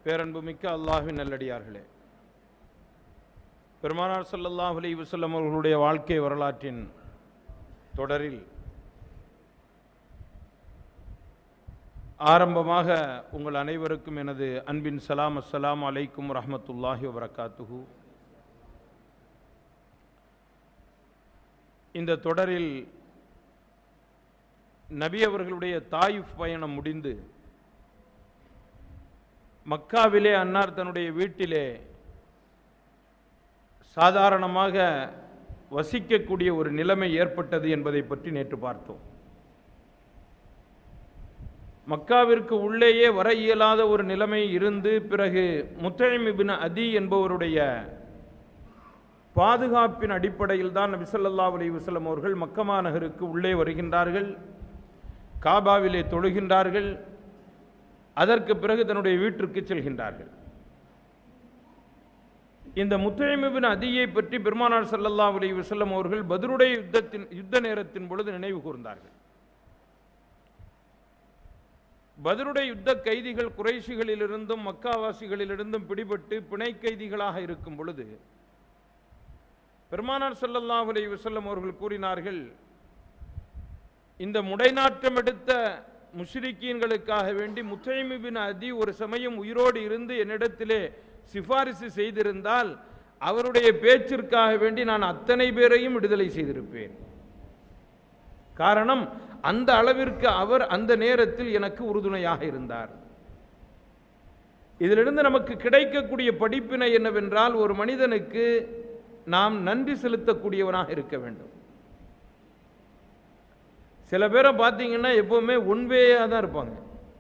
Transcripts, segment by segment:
பேரன்புமிக்க அல்லாஹ்வின் நல்லடியார்களே பெருமானார் ஸல்லல்லாஹு அலைஹி வஸல்லம் அவர்களுடைய வாழ்க்கை வரலாற்றின் தொடரில் ஆரம்பமாக உங்கள் அனைவருக்கும் எனது அன்பின் சலாம் அஸ்ஸலாமு அலைக்கும் ரஹ்மத்துல்லாஹி வபரகாத்துஹு இந்த தொடரில் நபி அவர்களுடைய தாயிஃப் பயணம் முடிந்து மக்காவிலே அன்னார் தன்னுடைய வீட்டிலே சாதாரணமாக வசிக்கக்கூடிய ஒரு நிலைமை ஏற்பட்டது என்பதை பற்றி நேற்று பார்த்தோம் மக்காவிற்கு உள்ளேயே வர இயலாத ஒரு நிலைமை இருந்து பிறகு முத்தைம் இபின் அதி என்பவருடைய பாதுகாப்பின் அடிப்படையில் தான் நபி ஸல்லல்லாஹு அலைஹி வஸல்லம் அவர்கள் மக்கமா நகருக்கு உள்ளே வருகின்றார்கள் காபாவிலே தொழுகின்றார்கள் அதற்கு பிறகு தன்னுடைய வீட்டிற்கு செல்கின்றார்கள் இந்த முத்தைமிபின் அதியை பற்றி பெருமானார் ஸல்லல்லாஹு அலைஹி வஸல்லம் அவர்கள் பத்ருடைய யுத்தத்தின் யுத்த நேரத்தின் பொழுது நினைவு கூர்ந்தார்கள் பதருடைய யுத்த கைதிகள் குறைஷிகளிலிருந்தும் மக்காவாசிகளிலிருந்தும் பிடிபட்டு பிணை கைதிகளாக இருக்கும் பொழுது பெருமானார் ஸல்லல்லாஹு அலைஹி வஸல்லம் அவர்கள் கூறினார்கள் இந்த முடைநாட்டம் எடுத்த முஷ்ரிக்கீன்களுக்காக வேண்டி முத்தைமிபின் அதி ஒரு சமயம் உயிரோடு இருந்து என்னிடத்திலே சிபாரிசு செய்திருந்தால் அவருடைய பேச்சிற்காக வேண்டி நான் அத்தனை பேரையும் விடுதலை செய்திருப்பேன் காரணம் அந்த அளவிற்கு அவர் அந்த நேரத்தில் எனக்கு உறுதுணையாக இருந்தார் இதிலிருந்து நமக்கு கிடைக்கக்கூடிய படிப்பினை என்னவென்றால் ஒரு மனிதனுக்கு நாம் நன்றி செலுத்தக்கூடியவனாக இருக்க வேண்டும் சில பேரை பார்த்தீங்கன்னா எப்பவுமே ஒன்வேயாக தான் இருப்பாங்க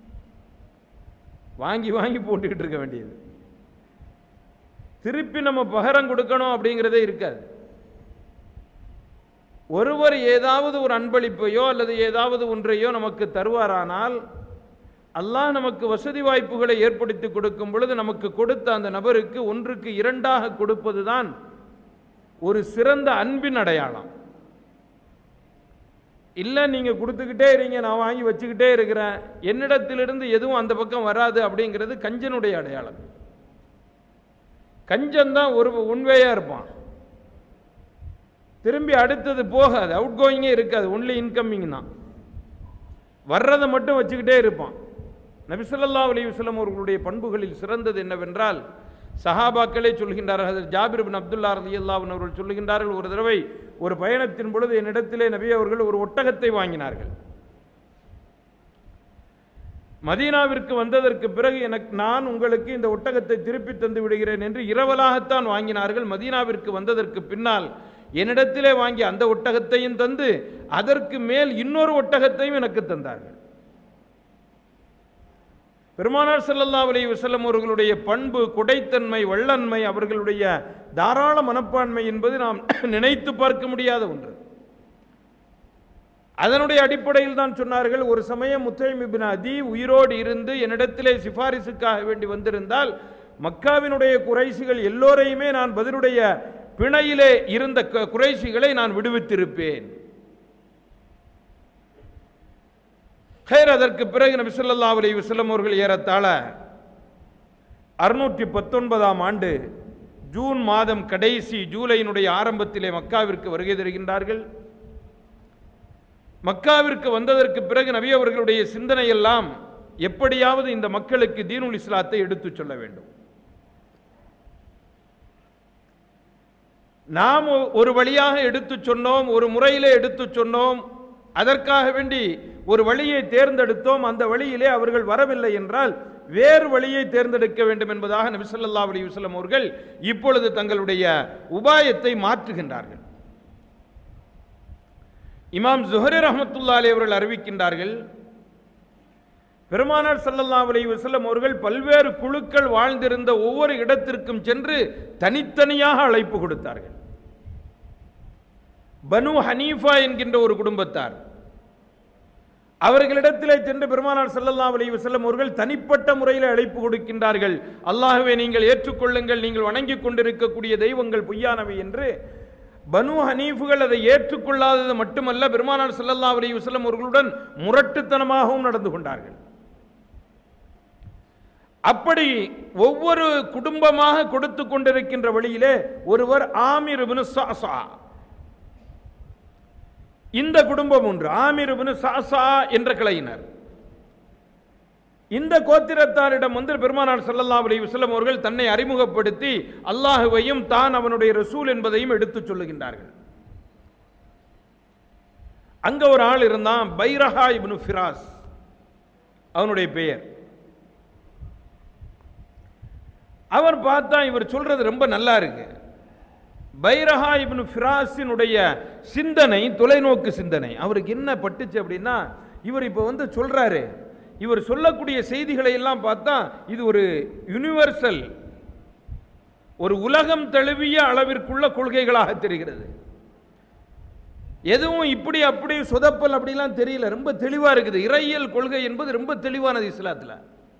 வாங்கி வாங்கி போட்டுக்கிட்டு இருக்க வேண்டியது திருப்பி நம்ம பகரம் கொடுக்கணும் அப்படிங்கிறதே இருக்காது ஒருவர் ஏதாவது ஒரு அன்பளிப்பையோ அல்லது ஏதாவது ஒன்றையோ நமக்கு தருவாரானால் அல்லாஹ் நமக்கு வசதி வாய்ப்புகளை ஏற்படுத்தி கொடுக்கும் பொழுது நமக்கு கொடுத்த அந்த நபருக்கு ஒன்றுக்கு இரண்டாக கொடுப்பது தான் ஒரு சிறந்த அன்பின் அடையாளம் இல்லை நீங்கள் கொடுத்துக்கிட்டே இருங்க நான் வாங்கி வச்சுக்கிட்டே இருக்கிறேன் என்னிடத்திலிருந்து எதுவும் அந்த பக்கம் வராது அப்படிங்கிறது கஞ்சனுடைய அடையாளம் கஞ்சன் ஒரு உண்மையாக இருப்பான் திரும்பி அடுத்தது போகாது அவுட் கோயிங்கே இருக்காது ஒன்லி இன்கம்மிங் தான் வர்றதை மட்டும் வச்சுக்கிட்டே இருப்பான் நபிசல்லா அலி வஸ்லம் அவர்களுடைய பண்புகளில் சிறந்தது என்னவென்றால் சஹாபாக்களே சொல்கின்றார்கள் ஜாபிர் பின் அப்துல்லா ரதி அல்லாவின் அவர்கள் சொல்லுகின்றார்கள் ஒரு தடவை ஒரு பயணத்தின் பொழுது என்னிடத்திலே நபி அவர்கள் ஒரு ஒட்டகத்தை வாங்கினார்கள் மதீனாவிற்கு வந்ததற்கு பிறகு எனக்கு நான் உங்களுக்கு இந்த ஒட்டகத்தை திருப்பி தந்து விடுகிறேன் என்று இரவலாகத்தான் வாங்கினார்கள் மதீனாவிற்கு வந்ததற்கு பின்னால் என்னிடத்திலே வாங்கி அந்த ஒட்டகத்தையும் தந்து அதற்கு மேல் இன்னொரு ஒட்டகத்தையும் எனக்கு தந்தார்கள் பெருமானார் செல்லல்லா அலி வசல்லம் அவர்களுடைய பண்பு குடைத்தன்மை வள்ளன்மை அவர்களுடைய தாராள மனப்பான்மை என்பது நாம் நினைத்து பார்க்க முடியாத ஒன்று அதனுடைய அடிப்படையில் தான் சொன்னார்கள் ஒரு சமயம் முத்தைம் இபின் அதி உயிரோடு இருந்து என்னிடத்திலே சிபாரிசுக்காக வேண்டி வந்திருந்தால் மக்காவினுடைய குறைசிகள் எல்லோரையுமே நான் பதிலுடைய பிணையிலே இருந்த குறைசிகளை நான் விடுவித்திருப்பேன் ஹேர் அதற்கு பிறகு நபி சொல்லல்லா அலி வசல்லம் அவர்கள் ஏறத்தாழ அறுநூற்றி பத்தொன்பதாம் ஆண்டு ஜூன் மாதம் கடைசி ஜூலையினுடைய ஆரம்பத்திலே மக்காவிற்கு வருகை தருகின்றார்கள் மக்காவிற்கு வந்ததற்கு பிறகு நபி அவர்களுடைய சிந்தனை எல்லாம் எப்படியாவது இந்த மக்களுக்கு தீனுல் இஸ்லாத்தை எடுத்துச் சொல்ல வேண்டும் நாம் ஒரு வழியாக எடுத்து சொன்னோம் ஒரு முறையிலே எடுத்து சொன்னோம் அதற்காக வேண்டி ஒரு வழியை தேர்ந்தெடுத்தோம் அந்த வழியிலே அவர்கள் வரவில்லை என்றால் வேறு வழியை தேர்ந்தெடுக்க வேண்டும் என்பதாக நபிசல்லா அலி வஸ்லம் அவர்கள் இப்பொழுது தங்களுடைய உபாயத்தை மாற்றுகின்றார்கள் இமாம் ஜுஹரி ரஹமத்துல்லா அலி அவர்கள் அறிவிக்கின்றார்கள் பெருமானார் சல்லல்லா அலி வசல்லம் அவர்கள் பல்வேறு குழுக்கள் வாழ்ந்திருந்த ஒவ்வொரு இடத்திற்கும் சென்று தனித்தனியாக அழைப்பு கொடுத்தார்கள் பனு ஹனீஃபா என்கின்ற ஒரு குடும்பத்தார் அவர்களிடத்திலே சென்று பெருமானார் சல்லல்லா அலி வசல்லம் அவர்கள் தனிப்பட்ட முறையில் அழைப்பு கொடுக்கின்றார்கள் அல்லாஹுவே நீங்கள் ஏற்றுக்கொள்ளுங்கள் நீங்கள் வணங்கிக் கொண்டிருக்கக்கூடிய தெய்வங்கள் பொய்யானவை என்று பனு ஹனீஃபுகள் அதை ஏற்றுக்கொள்ளாதது மட்டுமல்ல பெருமானார் ஸல்லல்லாஹு அலைஹி வஸல்லம் அவர்களுடன் முரட்டுத்தனமாகவும் நடந்து கொண்டார்கள் அப்படி ஒவ்வொரு குடும்பமாக கொடுத்து கொண்டிருக்கின்ற வழியிலே ஒருவர் ஆமிர் இப்னு சாசா இந்த குடும்பம் ஒன்று ஆமிர் இப்னு சாசா என்ற கிளையினர் இந்த கோத்திரத்தாரிடம் வந்து பெருமானார் ஸல்லல்லாஹு அலைஹி வஸல்லம் அவர்கள் தன்னை அறிமுகப்படுத்தி அல்லாஹுவையும் தான் அவனுடைய ரசூல் என்பதையும் எடுத்துச் சொல்லுகின்றார்கள் அங்க ஒரு ஆள் இருந்தான் பைரஹா இப்னு ஃபிராஸ் அவனுடைய பெயர் அவர் பார்த்தா இவர் சொல்றது ரொம்ப நல்லா இருக்கு பைரஹா இப்னு ஃபிராஸினுடைய சிந்தனை தொலைநோக்கு சிந்தனை அவருக்கு என்ன பட்டுச்சு அப்படின்னா இவர் இப்போ வந்து சொல்றாரு இவர் சொல்லக்கூடிய செய்திகளை எல்லாம் பார்த்தா இது ஒரு யுனிவர்சல் ஒரு உலகம் தழுவிய அளவிற்குள்ள கொள்கைகளாக தெரிகிறது எதுவும் இப்படி அப்படி சொதப்பல் அப்படிலாம் தெரியல ரொம்ப தெளிவா இருக்குது இறையியல் கொள்கை என்பது ரொம்ப தெளிவானது இஸ்லாத்துல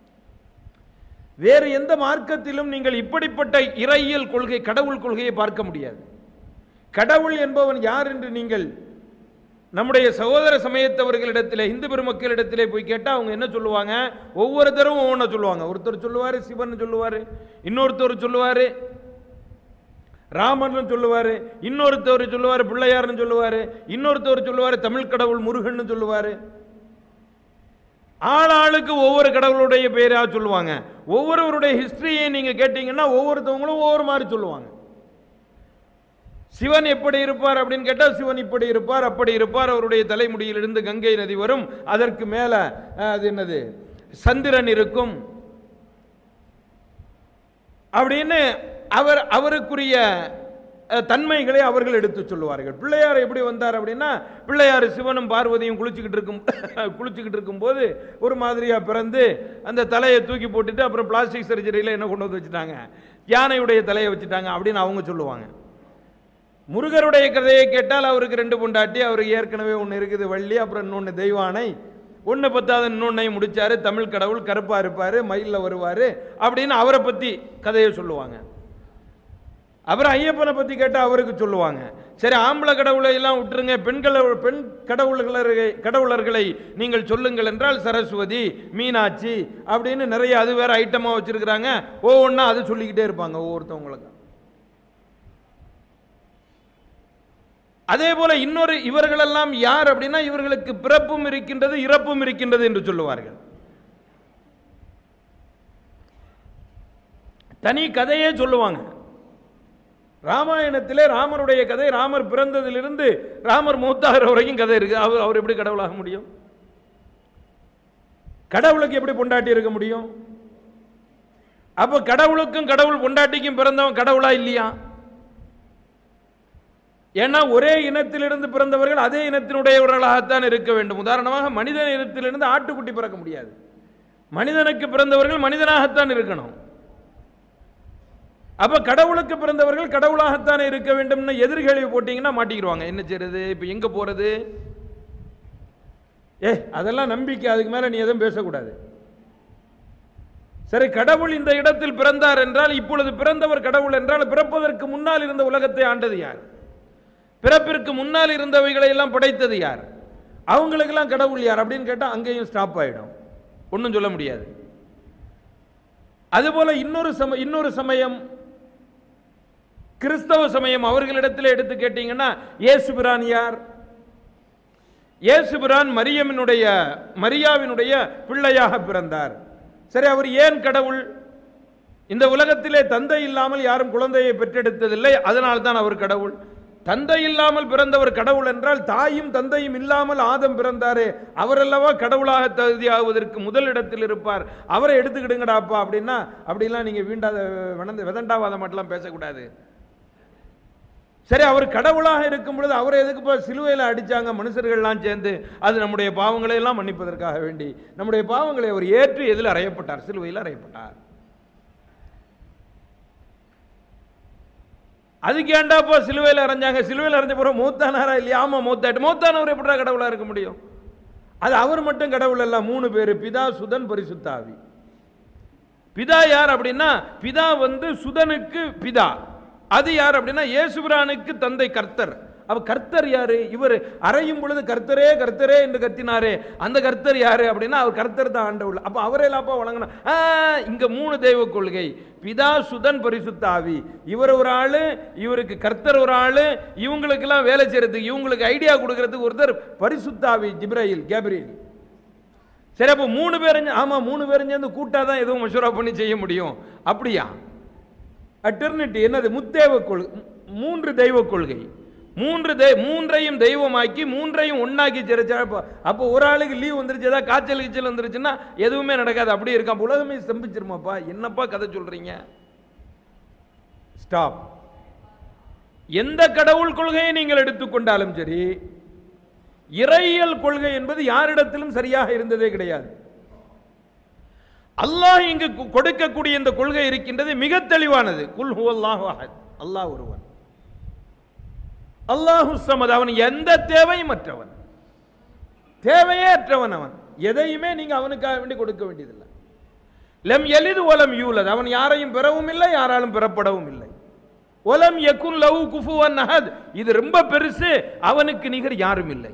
வேறு எந்த மார்க்கத்திலும் நீங்கள் இப்படிப்பட்ட இறையியல் கொள்கை கடவுள் கொள்கையை பார்க்க முடியாது கடவுள் என்பவன் யார் என்று நீங்கள் நம்முடைய சகோதர சமயத்தவர்களிடத்திலே இந்து பெருமக்களிடத்திலே போய் கேட்டால் அவங்க என்ன சொல்லுவாங்க ஒவ்வொருத்தரும் ஒவ்வொன்றை சொல்லுவாங்க ஒருத்தர் சொல்லுவார் சிவன் சொல்லுவார் இன்னொருத்தர் சொல்லுவார் ராமர்னு சொல்லுவார் இன்னொருத்தவர் சொல்லுவார் பிள்ளையார்னு சொல்லுவார் இன்னொருத்தவர் சொல்லுவார் தமிழ் கடவுள் முருகன்னு சொல்லுவார் ஆளாளுக்கு ஒவ்வொரு கடவுளுடைய பெயராக சொல்லுவாங்க ஒவ்வொருவருடைய ஹிஸ்டரியை நீங்கள் கேட்டீங்கன்னா ஒவ்வொருத்தவங்களும் ஒவ்வொரு மாதிரி சொல்லுவாங்க சிவன் எப்படி இருப்பார் அப்படின்னு கேட்டால் சிவன் இப்படி இருப்பார் அப்படி இருப்பார் அவருடைய தலைமுடியிலிருந்து கங்கை நதி வரும் அதற்கு மேலே அது என்னது சந்திரன் இருக்கும் அப்படின்னு அவர் அவருக்குரிய அஹ், தன்மைகளை அவர்கள் எடுத்து சொல்லுவார்கள் பிள்ளையார் எப்படி வந்தார் அப்படின்னா பிள்ளையார் சிவனும் பார்வதியும் குளிச்சுக்கிட்டு இருக்கும் குளிச்சுக்கிட்டு இருக்கும்போது ஒரு மாதிரியா பிறந்து அந்த தலையை தூக்கி போட்டுட்டு அப்புறம் பிளாஸ்டிக் சர்ஜரியில் என்ன கொண்டு வந்து வச்சுட்டாங்க யானையுடைய தலையை வச்சுட்டாங்க அப்படின்னு அவங்க சொல்லுவாங்க முருகருடைய கதையை கேட்டால் அவருக்கு ரெண்டு பொண்டாட்டி அவருக்கு ஏற்கனவே ஒன்று இருக்குது வள்ளி அப்புறம் இன்னொன்று தெய்வானை ஒன்று பத்தாவது இன்னொன்னையும் முடிச்சாரு தமிழ் கடவுள் கருப்பாக இருப்பார் மயிலில் வருவார் அப்படின்னு அவரை பற்றி கதையை சொல்லுவாங்க அப்புறம் ஐயப்பனை பற்றி கேட்டால் அவருக்கு சொல்லுவாங்க சரி ஆம்பளை கடவுளை எல்லாம் விட்டுருங்க பெண்களை பெண் கடவுள்களை கடவுளர்களை நீங்கள் சொல்லுங்கள் என்றால் சரஸ்வதி மீனாட்சி அப்படின்னு நிறைய அது வேற ஐட்டமாக வச்சிருக்கிறாங்க ஒவ்வொன்றா அது சொல்லிக்கிட்டே இருப்பாங்க ஒவ்வொருத்தவங்களுக்கு அதே போல இன்னொரு இவர்களெல்லாம் யார் அப்படின்னா இவர்களுக்கு பிறப்பும் இருக்கின்றது இறப்பும் இருக்கின்றது என்று சொல்லுவார்கள் தனி கதையே சொல்லுவாங்க ராமாயணத்திலே ராமருடைய கதை ராமர் பிறந்ததிலிருந்து ராமர் மூத்தாகிற வரைக்கும் கதை இருக்கு அவர் அவர் எப்படி கடவுளாக முடியும் கடவுளுக்கு எப்படி பொண்டாட்டி இருக்க முடியும் அப்ப கடவுளுக்கும் கடவுள் பொண்டாட்டிக்கும் பிறந்தவன் கடவுளா இல்லையா ஏன்னா ஒரே இனத்திலிருந்து பிறந்தவர்கள் அதே இனத்தினுடையவர்களாகத்தான் இருக்க வேண்டும் உதாரணமாக மனித இனத்திலிருந்து ஆட்டுக்குட்டி பிறக்க முடியாது மனிதனுக்கு பிறந்தவர்கள் மனிதனாகத்தான் இருக்கணும் அப்ப கடவுளுக்கு பிறந்தவர்கள் கடவுளாகத்தான் இருக்க வேண்டும்னு எதிர்கேள்வி போட்டீங்கன்னா மாட்டிக்கிடுவாங்க என்ன செய்யறது இப்ப எங்க போறது ஏ அதெல்லாம் நம்பிக்கை அதுக்கு மேல நீ எதுவும் பேசக்கூடாது சரி கடவுள் இந்த இடத்தில் பிறந்தார் என்றால் இப்பொழுது பிறந்தவர் கடவுள் என்றால் பிறப்பதற்கு முன்னால் இருந்த உலகத்தை ஆண்டது யார் பிறப்பிற்கு முன்னால் இருந்தவைகளை எல்லாம் படைத்தது யார் அவங்களுக்கெல்லாம் கடவுள் யார் அப்படின்னு கேட்டால் அங்கேயும் ஸ்டாப் ஆயிடும் ஒன்றும் சொல்ல முடியாது அதுபோல இன்னொரு சம இன்னொரு சமயம் கிறிஸ்தவ சமயம் அவர்களிடத்தில் எடுத்து கேட்டீங்கன்னா இயேசுபிரான் யார் இயேசுபிரான் மரியமினுடைய மரியாவினுடைய பிள்ளையாக பிறந்தார் சரி அவர் ஏன் கடவுள் இந்த உலகத்திலே தந்தை இல்லாமல் யாரும் குழந்தையை பெற்றெடுத்ததில்லை அதனால் தான் அவர் கடவுள் தந்தை இல்லாமல் பிறந்தவர் கடவுள் என்றால் தாயும் தந்தையும் இல்லாமல் ஆதம் பிறந்தாரே அவரல்லவா கடவுளாக தகுதியாகுவதற்கு முதல் இடத்தில் இருப்பார் அவரை எடுத்துக்கிடுங்கடாப்பா அப்படின்னா அப்படிலாம் நீங்க வீண்டாத வினந்த விதண்டாவாத மட்டும் பேசக்கூடாது சரி அவர் கடவுளாக இருக்கும் பொழுது அவரை எதுக்கு இப்போ சிலுவையில் அடிச்சாங்க மனுஷர்கள்லாம் சேர்ந்து அது நம்முடைய பாவங்களை எல்லாம் மன்னிப்பதற்காக வேண்டி நம்முடைய பாவங்களை அவர் ஏற்று எதில் அறையப்பட்டார் சிலுவையில் அறையப்பட்டார் அதுக்கு ஏண்டாப்பா சிலுவையில் அரைஞ்சாங்க சிலுவையில் அரைஞ்ச பிறகு மூத்தானாரா இல்லையா ஆமா மூத்தாட்டு மூத்தானவர் எப்படா கடவுளா இருக்க முடியும் அது அவர் மட்டும் கடவுள் அல்ல மூணு பேர் பிதா சுதன் பரிசுத்தாவி பிதா யார் அப்படின்னா பிதா வந்து சுதனுக்கு பிதா அது யார் அப்படின்னா இயேசுபிரானுக்கு தந்தை கர்த்தர் அவ கர்த்தர் யாரு இவர் அறையும் பொழுது கர்த்தரே கர்த்தரே என்று கத்தினாரே அந்த கர்த்தர் யாரு அப்படின்னா அவர் கர்த்தர் தான் ஆண்டவர் அப்ப அவரே லாப்பா வழங்கணும் ஆ, இங்க மூணு தெய்வ கொள்கை பிதா சுதன் பரிசுத்த ஆவி இவர் ஒரு ஆளு இவருக்கு கர்த்தர் ஒரு ஆளு இவங்களுக்கெல்லாம் வேலை செய்யறதுக்கு இவங்களுக்கு ஐடியா கொடுக்கறதுக்கு ஒருத்தர் பரிசுத்த ஆவி ஜிப்ராயில் கேப்ரியல் சரி அப்போ மூணு பேரும் சே- ஆமா மூணு பேரும் சேர்ந்து கூட்டா தான் எதுவும் மஷூரா பண்ணி செய்ய முடியும் அப்படியா அட்டர்னிட்டி என்னது முத்தேவ கொள்கை மூன்று தெய்வ கொள்கை மூன்று தெய் மூன்றையும் தெய்வமாக்கி மூன்றையும் ஒண்ணாக்கி சிறச்சா அப்போ அப்போ ஒரு ஆளுக்கு லீவ் வந்துருச்சு ஏதாவது காய்ச்சல் கீச்சல் வந்துருச்சுன்னா எதுவுமே நடக்காது அப்படியே இருக்கான் அப்ப உலகமே ஸ்தம்பிச்சிருமாப்பா என்னப்பா கதை சொல்றீங்க ஸ்டாப் எந்த கடவுள் கொள்கையை நீங்கள் எடுத்துக்கொண்டாலும் சரி இறையியல் கொள்கை என்பது யாரிடத்திலும் சரியாக இருந்ததே கிடையாது அல்லாஹ் இங்கு கு- கொடுக்கக்கூடிய இந்த கொள்கை இருக்கின்றது மிக தெளிவானது குல் ஹுவல்லாஹு அஹத் அல்லாஹ் ஒருவன் அல்லாஹு சமத் அவன் எந்த தேவையும் அற்றவன் தேவையே அற்றவன் அவன் எதையுமே நீங்க அவனுக்காக வேண்டி கொடுக்க வேண்டியதில்லை லம் எலிது ஒலம் யூலத் அவன் யாரையும் பெறவும் இல்லை யாராலும் பெறப்படவும் இல்லை ஒலம் யகுன் லவு குஃபுவன் அஹத் இது ரொம்ப பெருசு அவனுக்கு நிகர் யாரும் இல்லை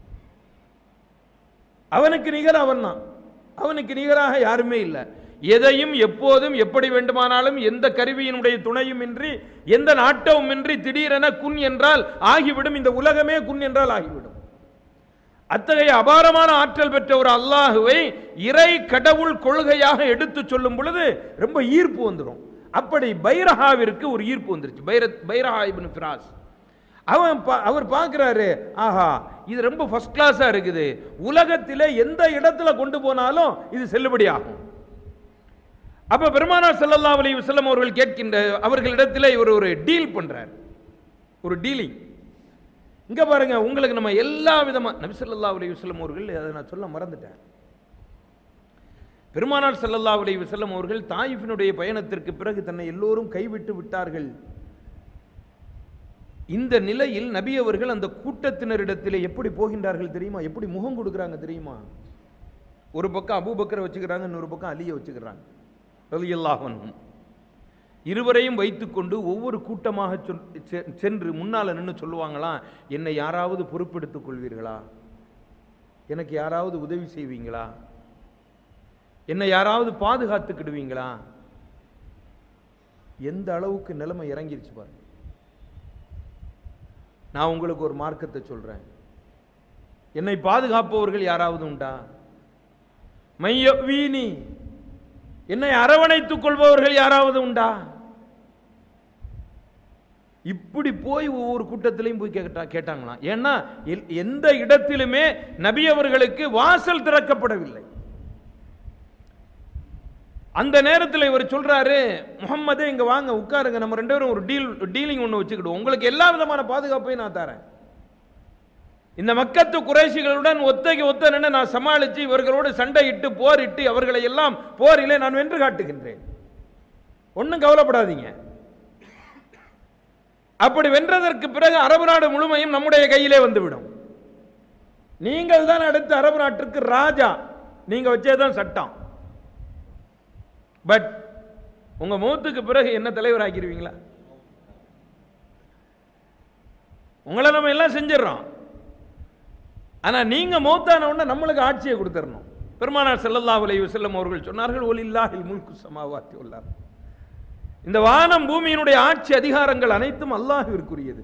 அவனுக்கு நிகர் அவன் தான் அவனுக்கு நிகராக யாருமே இல்லை எதையும் எப்போதும் எப்படி வேண்டுமானாலும் எந்த கருவியினுடைய துணையும் இன்றி எந்த நாட்டமும் இன்றி திடீரென குன் என்றால் ஆகிவிடும் இந்த உலகமே குன் என்றால் ஆகிவிடும் அத்தகைய அபாரமான ஆற்றல் பெற்ற ஒரு அல்லாஹுவை இறை கடவுள் கொள்கையாக எடுத்து சொல்லும் பொழுது ரொம்ப ஈர்ப்பு வந்துடும் அப்படி பைரஹாவிற்கு ஒரு ஈர்ப்பு வந்துருச்சு பைர பைரஹா இப்னு ஃபிராஸ் அவன் பா- அவர் பார்க்குறாரு ஆஹா இது ரொம்ப ஃபர்ஸ்ட் கிளாஸாக இருக்குது உலகத்திலே எந்த இடத்துல கொண்டு போனாலும் இது செல்லுபடி ஆகும் அப்ப பெருமானார் ஸல்லல்லாஹு அலைஹி வஸல்லம் அவர்கள் கேட்கின்ற அவர்களிடத்தில் இவர் ஒரு டீல் பண்றார் ஒரு டீலிங் இங்க பாருங்க உங்களுக்கு நம்ம எல்லா விதமா நபி ஸல்லல்லாஹு அலைஹி வஸல்லம் அவர்கள் அதை நான் சொல்ல மறந்துட்டேன் பெருமானார் ஸல்லல்லாஹு அலைஹி வஸல்லம் அவர்கள் தாயிஃபினுடைய பயணத்திற்கு பிறகு தன்னை எல்லோரும் கைவிட்டு விட்டார்கள் இந்த நிலையில் நபி அவர்கள் அந்த கூட்டத்தினரிடத்தில் எப்படி போகின்றார்கள் தெரியுமா எப்படி முகம் கொடுக்குறாங்க தெரியுமா ஒரு பக்கம் அபூபக்கரை வச்சுக்கிறாங்க இன்னொரு பக்கம் அலியை வச்சுக்கிறாங்க ரலியல்லாஹு அன்ஹும் இருவரையும் வைத்துக்கொண்டு ஒவ்வொரு கூட்டமாக சொல்- செ- சென்று முன்னால் நின்று சொல்லுவாங்களாம் என்னை யாராவது பொறுப்பெடுத்துக் கொள்வீர்களா எனக்கு யாராவது உதவி செய்வீங்களா என்னை யாராவது பாதுகாத்துக்கிடுவீங்களா எந்த அளவுக்கு நிலைமை இறங்கிருச்சு பாருங்க நான் உங்களுக்கு ஒரு மார்க்கத்தை சொல்றேன் என்னை பாதுகாப்பவர்கள் யாராவது உண்டா மைய வீணி என்னை அரவணைத்துக் கொள்பவர்கள் யாராவது உண்டா இப்படி போய் ஒவ்வொரு கூட்டத்திலையும் போய் கேட்டா கேட்டாங்களாம் ஏன்னா எல்- எந்த இடத்திலுமே நபி அவர்களுக்கு வாசல் திறக்கப்படவில்லை அந்த நேரத்தில் இவர் சொல்றாரு முகம்மதே இங்க வாங்க உட்காருங்க நம்ம ரெண்டு பேரும் ஒரு டீல் டீலிங் ஒன்று வச்சுக்கிடுவோம் உங்களுக்கு எல்லா விதமான பாதுகாப்பையும் நான் தரேன் இந்த மக்கத்து குறைசிகளுடன் ஒத்தைக்கு ஒத்த நின்று நான் சமாளித்து இவர்களோடு சண்டையிட்டு போரிட்டு அவர்களை எல்லாம் போரிலே நான் வென்று காட்டுகின்றேன் ஒன்றும் கவலைப்படாதீங்க அப்படி வென்றதற்கு பிறகு அரபு நாடு முழுமையும் நம்முடைய கையிலே வந்துவிடும் நீங்கள் தான் அடுத்த அரபு நாட்டிற்கு ராஜா நீங்க வச்சேதான் சட்டம் பட் உங்க மூத்துக்கு பிறகு என்ன தலைவர் ஆக்கிடுவீங்களா உங்களை நம்ம எல்லாம் செஞ்சிடறோம் ஆனா நீங்க மௌத்தான உடனே நம்மளுக்கு ஆட்சியை கொடுத்துடணும் பெருமானார் ஸல்லல்லாஹு அலைஹி வஸல்லம் அவர்கள் சொன்னார்கள் ஒலில்லாஹில் முல்கு சமாவாத்தி உள்ளார் இந்த வானம் பூமியினுடைய ஆட்சி அதிகாரங்கள் அனைத்தும் அல்லாஹ்விற்குரியது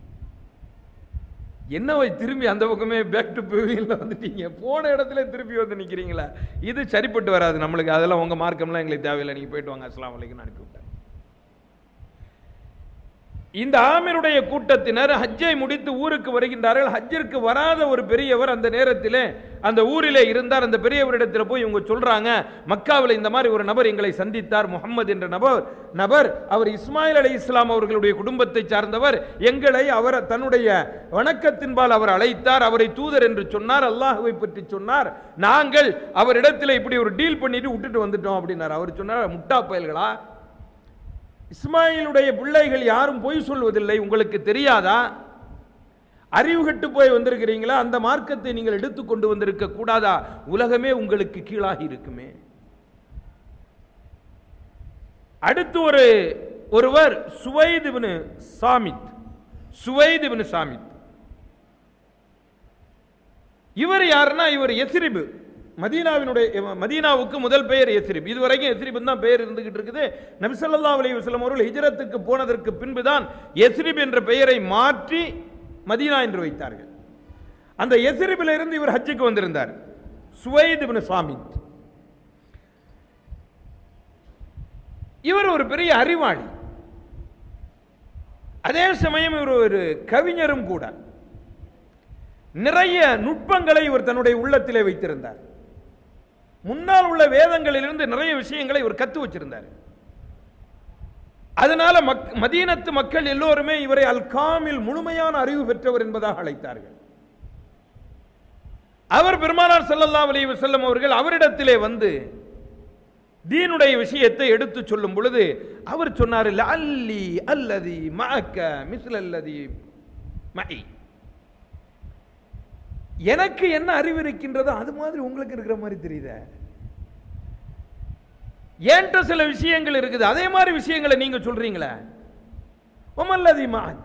என்ன வை திரும்பி அந்த பக்கமே பேக் டு பிவியில் வந்துட்டீங்க போன இடத்துல திருப்பி வந்து நிக்கிறீங்களா இது சரிப்பட்டு வராது நம்மளுக்கு அதெல்லாம் உங்க மார்க்கம்லாம் எங்களுக்கு தேவையில்லை நீங்க போயிட்டு வாங்க அஸ்ஸலாமு அலைக்கும் அனுப்பி விட்டேன் இந்த ஆமிருடைய கூட்டத்தினர் ஹஜ்ஜை முடித்து ஊருக்கு வருகின்றார்கள் ஹஜ்ஜிற்கு வராத ஒரு பெரியவர் அந்த நேரத்திலே அந்த ஊரிலே இருந்தார் அந்த பெரியவரிடத்தில் போய் இவங்க சொல்றாங்க மக்காவில் இந்த மாதிரி ஒரு நபர் எங்களை சந்தித்தார் முகம்மது என்ற நபர் நபர் அவர் இஸ்மாயில் அலை இஸ்லாம் அவர்களுடைய குடும்பத்தை சார்ந்தவர் எங்களை அவர் தன்னுடைய வணக்கத்தின்பால் அவர் அழைத்தார் அவரை தூதர் என்று சொன்னார் அல்லாஹுவை பற்றி சொன்னார் நாங்கள் அவரிடத்தில் இப்படி ஒரு டீல் பண்ணிட்டு விட்டுட்டு வந்துட்டோம் அப்படின்னார் அவர் சொன்னார் முட்டா பயல்களா இஸ்மாயிலுடைய பிள்ளைகள் யாரும் பொய் சொல்வதில்லை உங்களுக்கு தெரியாதா அறிவு கெட்டு போய் வந்திருக்கிறீங்களா அந்த மார்க்கத்தை நீங்கள் எடுத்துக்கொண்டு வந்திருக்க கூடாதா உலகமே உங்களுக்கு கீழாகி இருக்குமே அடுத்து ஒரு ஒருவர் சுவைதிபின் சாமித் சுவைதிபின் சாமித் இவர் யாருன்னா இவர் எஸ்ரிபு மதீனாவினுடைய மதீனாவுக்கு முதல் பெயர் எஸ்ரிப் இதுவரைக்கும் எஸ்ரிப் தான் பெயர் இருந்துகிட்டு இருக்குது நபிசல்லா அலைஹி வஸல்லம் அவர்கள் ஹிஜ்ரத்துக்கு போனதற்கு பின்புதான் எஸ்ரிப் என்ற பெயரை மாற்றி மதீனா என்று வைத்தார்கள் அந்த எஸ்ரிபில் இருந்து இவர் ஹஜ்ஜுக்கு வந்திருந்தார் சுவைத் இப்னு சாமித் இவர் ஒரு பெரிய அறிவாளி அதே சமயம் இவர் ஒரு கவிஞரும் கூட நிறைய நுட்பங்களை இவர் தன்னுடைய உள்ளத்திலே வைத்திருந்தார் முன்னால் உள்ள வேதங்களிலிருந்து நிறைய விஷயங்களை இவர் கத்து வச்சிருந்தார் அதனால மக் மதீனத்து மக்கள் எல்லோருமே இவரை அல் காமில் முழுமையான அறிவு பெற்றவர் என்பதாக அழைத்தார்கள் அவர் பெருமானார் ஸல்லல்லாஹு அலைஹி வஸல்லம் அவர்கள் அவரிடத்திலே வந்து தீனுடைய விஷயத்தை எடுத்து சொல்லும் பொழுது அவர் சொன்னார் அல்லி அல்லதி மஅக்க மிஸ்ல அல்லதி மஇ எனக்கு என்ன அறிவு இருக்கின்றதோ அது மாதிரி உங்களுக்கு இருக்கிற மாதிரி தெரியுதே ஏன்ட்ட சில விஷயங்கள் இருக்குது அதே மாதிரி விஷயங்களை நீங்க சொல்றீங்களே ஒமல்லதி மஅக்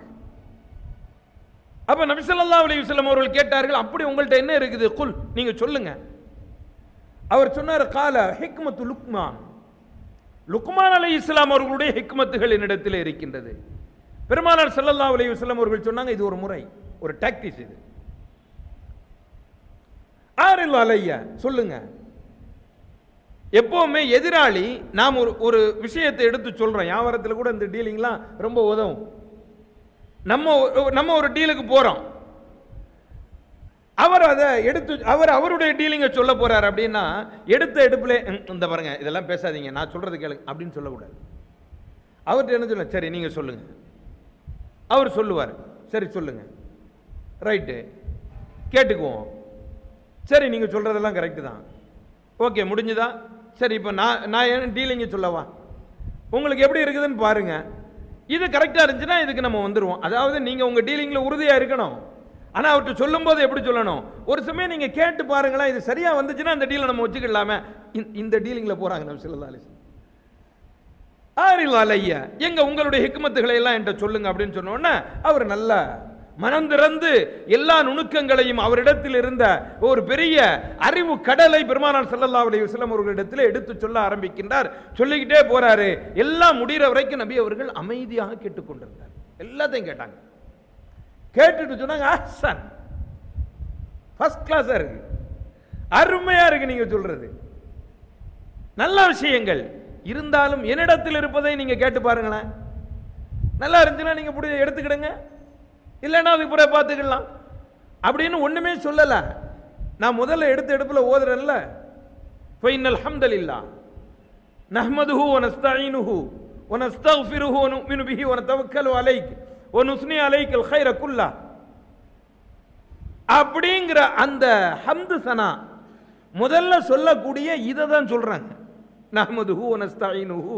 அப்ப நபி ஸல்லல்லாஹு அலைஹி வஸல்லம் அவர்கள் கேட்டார்கள் அப்படி உங்கள்ட்ட என்ன இருக்குது குல் நீங்க சொல்லுங்க அவர் சொன்னார் கால ஹிக்மத்து லுக்மான் லுக்மான் அலை இஸ்லாம் அவர்களுடைய ஹிக்மத்துகள் என்னிடத்தில் இருக்கின்றது பெருமானார் ஸல்லல்லாஹு அலைஹி வஸல்லம் அவர்கள் சொன்னாங்க இது ஒரு முறை ஒரு டாக்டிஸ் இது ஆரில் அலைய சொல்லுங்க எப்பவுமே எதிராளி நாம் ஒரு ஒரு விஷயத்தை எடுத்து சொல்றோம் வியாபாரத்தில் கூட இந்த டீலிங்லாம் ரொம்ப உதவும் நம்ம ஒரு- நம்ம ஒரு டீலுக்கு போறோம் அவர் அதை எடுத்து அவர் அவருடைய டீலிங்கை சொல்ல போறார் அப்படின்னா எடுத்த எடுப்புல "ம், இந்த பாருங்க இதெல்லாம் பேசாதீங்க நான் சொல்றது கேளுங்க அப்படின்னு சொல்லக்கூடாது அவர்கிட்ட என்ன சொல்ல சரி நீங்க சொல்லுங்க அவர் சொல்லுவார் சரி சொல்லுங்க ரைட்டு கேட்டுக்குவோம் சரி நீங்க சொல்றதெல்லாம் கரெக்டு தான் ஓகே முடிஞ்சுதா சரி இப்போ நான் நான் ஏன் டீலிங்க சொல்லவா உங்களுக்கு எப்படி இருக்குதுன்னு பாருங்க இது கரெக்டாக இருந்துச்சுன்னா இதுக்கு நம்ம வந்துடுவோம் அதாவது நீங்கள் உங்கள் டீலிங்கில் உறுதியாக இருக்கணும் ஆனால் அவர்கிட்ட சொல்லும்போது எப்படி சொல்லணும் ஒரு சமயம் நீங்கள் கேட்டு பாருங்களேன் இது சரியாக வந்துச்சுன்னா அந்த டீலை நம்ம வச்சுக்கலாமே இந்த- இந்த டீலிங்கில் போகிறாங்க நம்ம சிலதாலி ஆரில் அலையா எங்க உங்களுடைய ஹிக்மத்துகளை எல்லாம் என்கிட்ட சொல்லுங்க அப்படின்னு சொன்ன உடனே அவர் நல்ல மனம் திறந்து எல்லா நுணுக்கங்களையும் அவரிடத்தில் இருந்த ஒரு பெரிய அறிவு கடலை பெருமானார் ஸல்லல்லாஹு அலைஹி வஸல்லம் அவர்களிடத்தில் எடுத்து சொல்ல ஆரம்பிக்கின்றார் சொல்லிக்கிட்டே போறாரு எல்லாம் முடிகிற வரைக்கும் நபி அவர்கள் அமைதியாக கேட்டுக்கொண்டிருந்தார் எல்லாத்தையும் கேட்டாங்க கேட்டுட்டு சொன்னாங்க ஆசன் ஃபர்ஸ்ட் கிளாஸா இருக்கு அருமையா இருக்கு நீங்க சொல்றது நல்ல விஷயங்கள் இருந்தாலும் என்னிடத்தில் இருப்பதை நீங்க கேட்டு பாருங்களேன் நல்லா இருந்துச்சுன்னா நீங்க பிடி எடுத்துக்கிடுங்க இல்லைன்னா அதுக்கு பிறகு பார்த்துக்கலாம் அப்படின்னு ஒண்ணுமே சொல்லல நான் முதல்ல எடுத்த எடுப்புல ஓதுறேன்ல ஃபைனல் ஹம்தலில்லா நஹ்மதுஹு வனஸ்தஈனுஹு வனஸ்தக்ஃபிருஹு வனுமினு பிஹி வனதவக்கலு அலைக் வனுஸ்னி அலைக்கல் கைர குல்லா அப்படிங்கிற அந்த ஹம்து சனா முதல்ல சொல்லக்கூடிய இதை தான் சொல்றாங்க நஹ்மதுஹு வனஸ்தஈனுஹு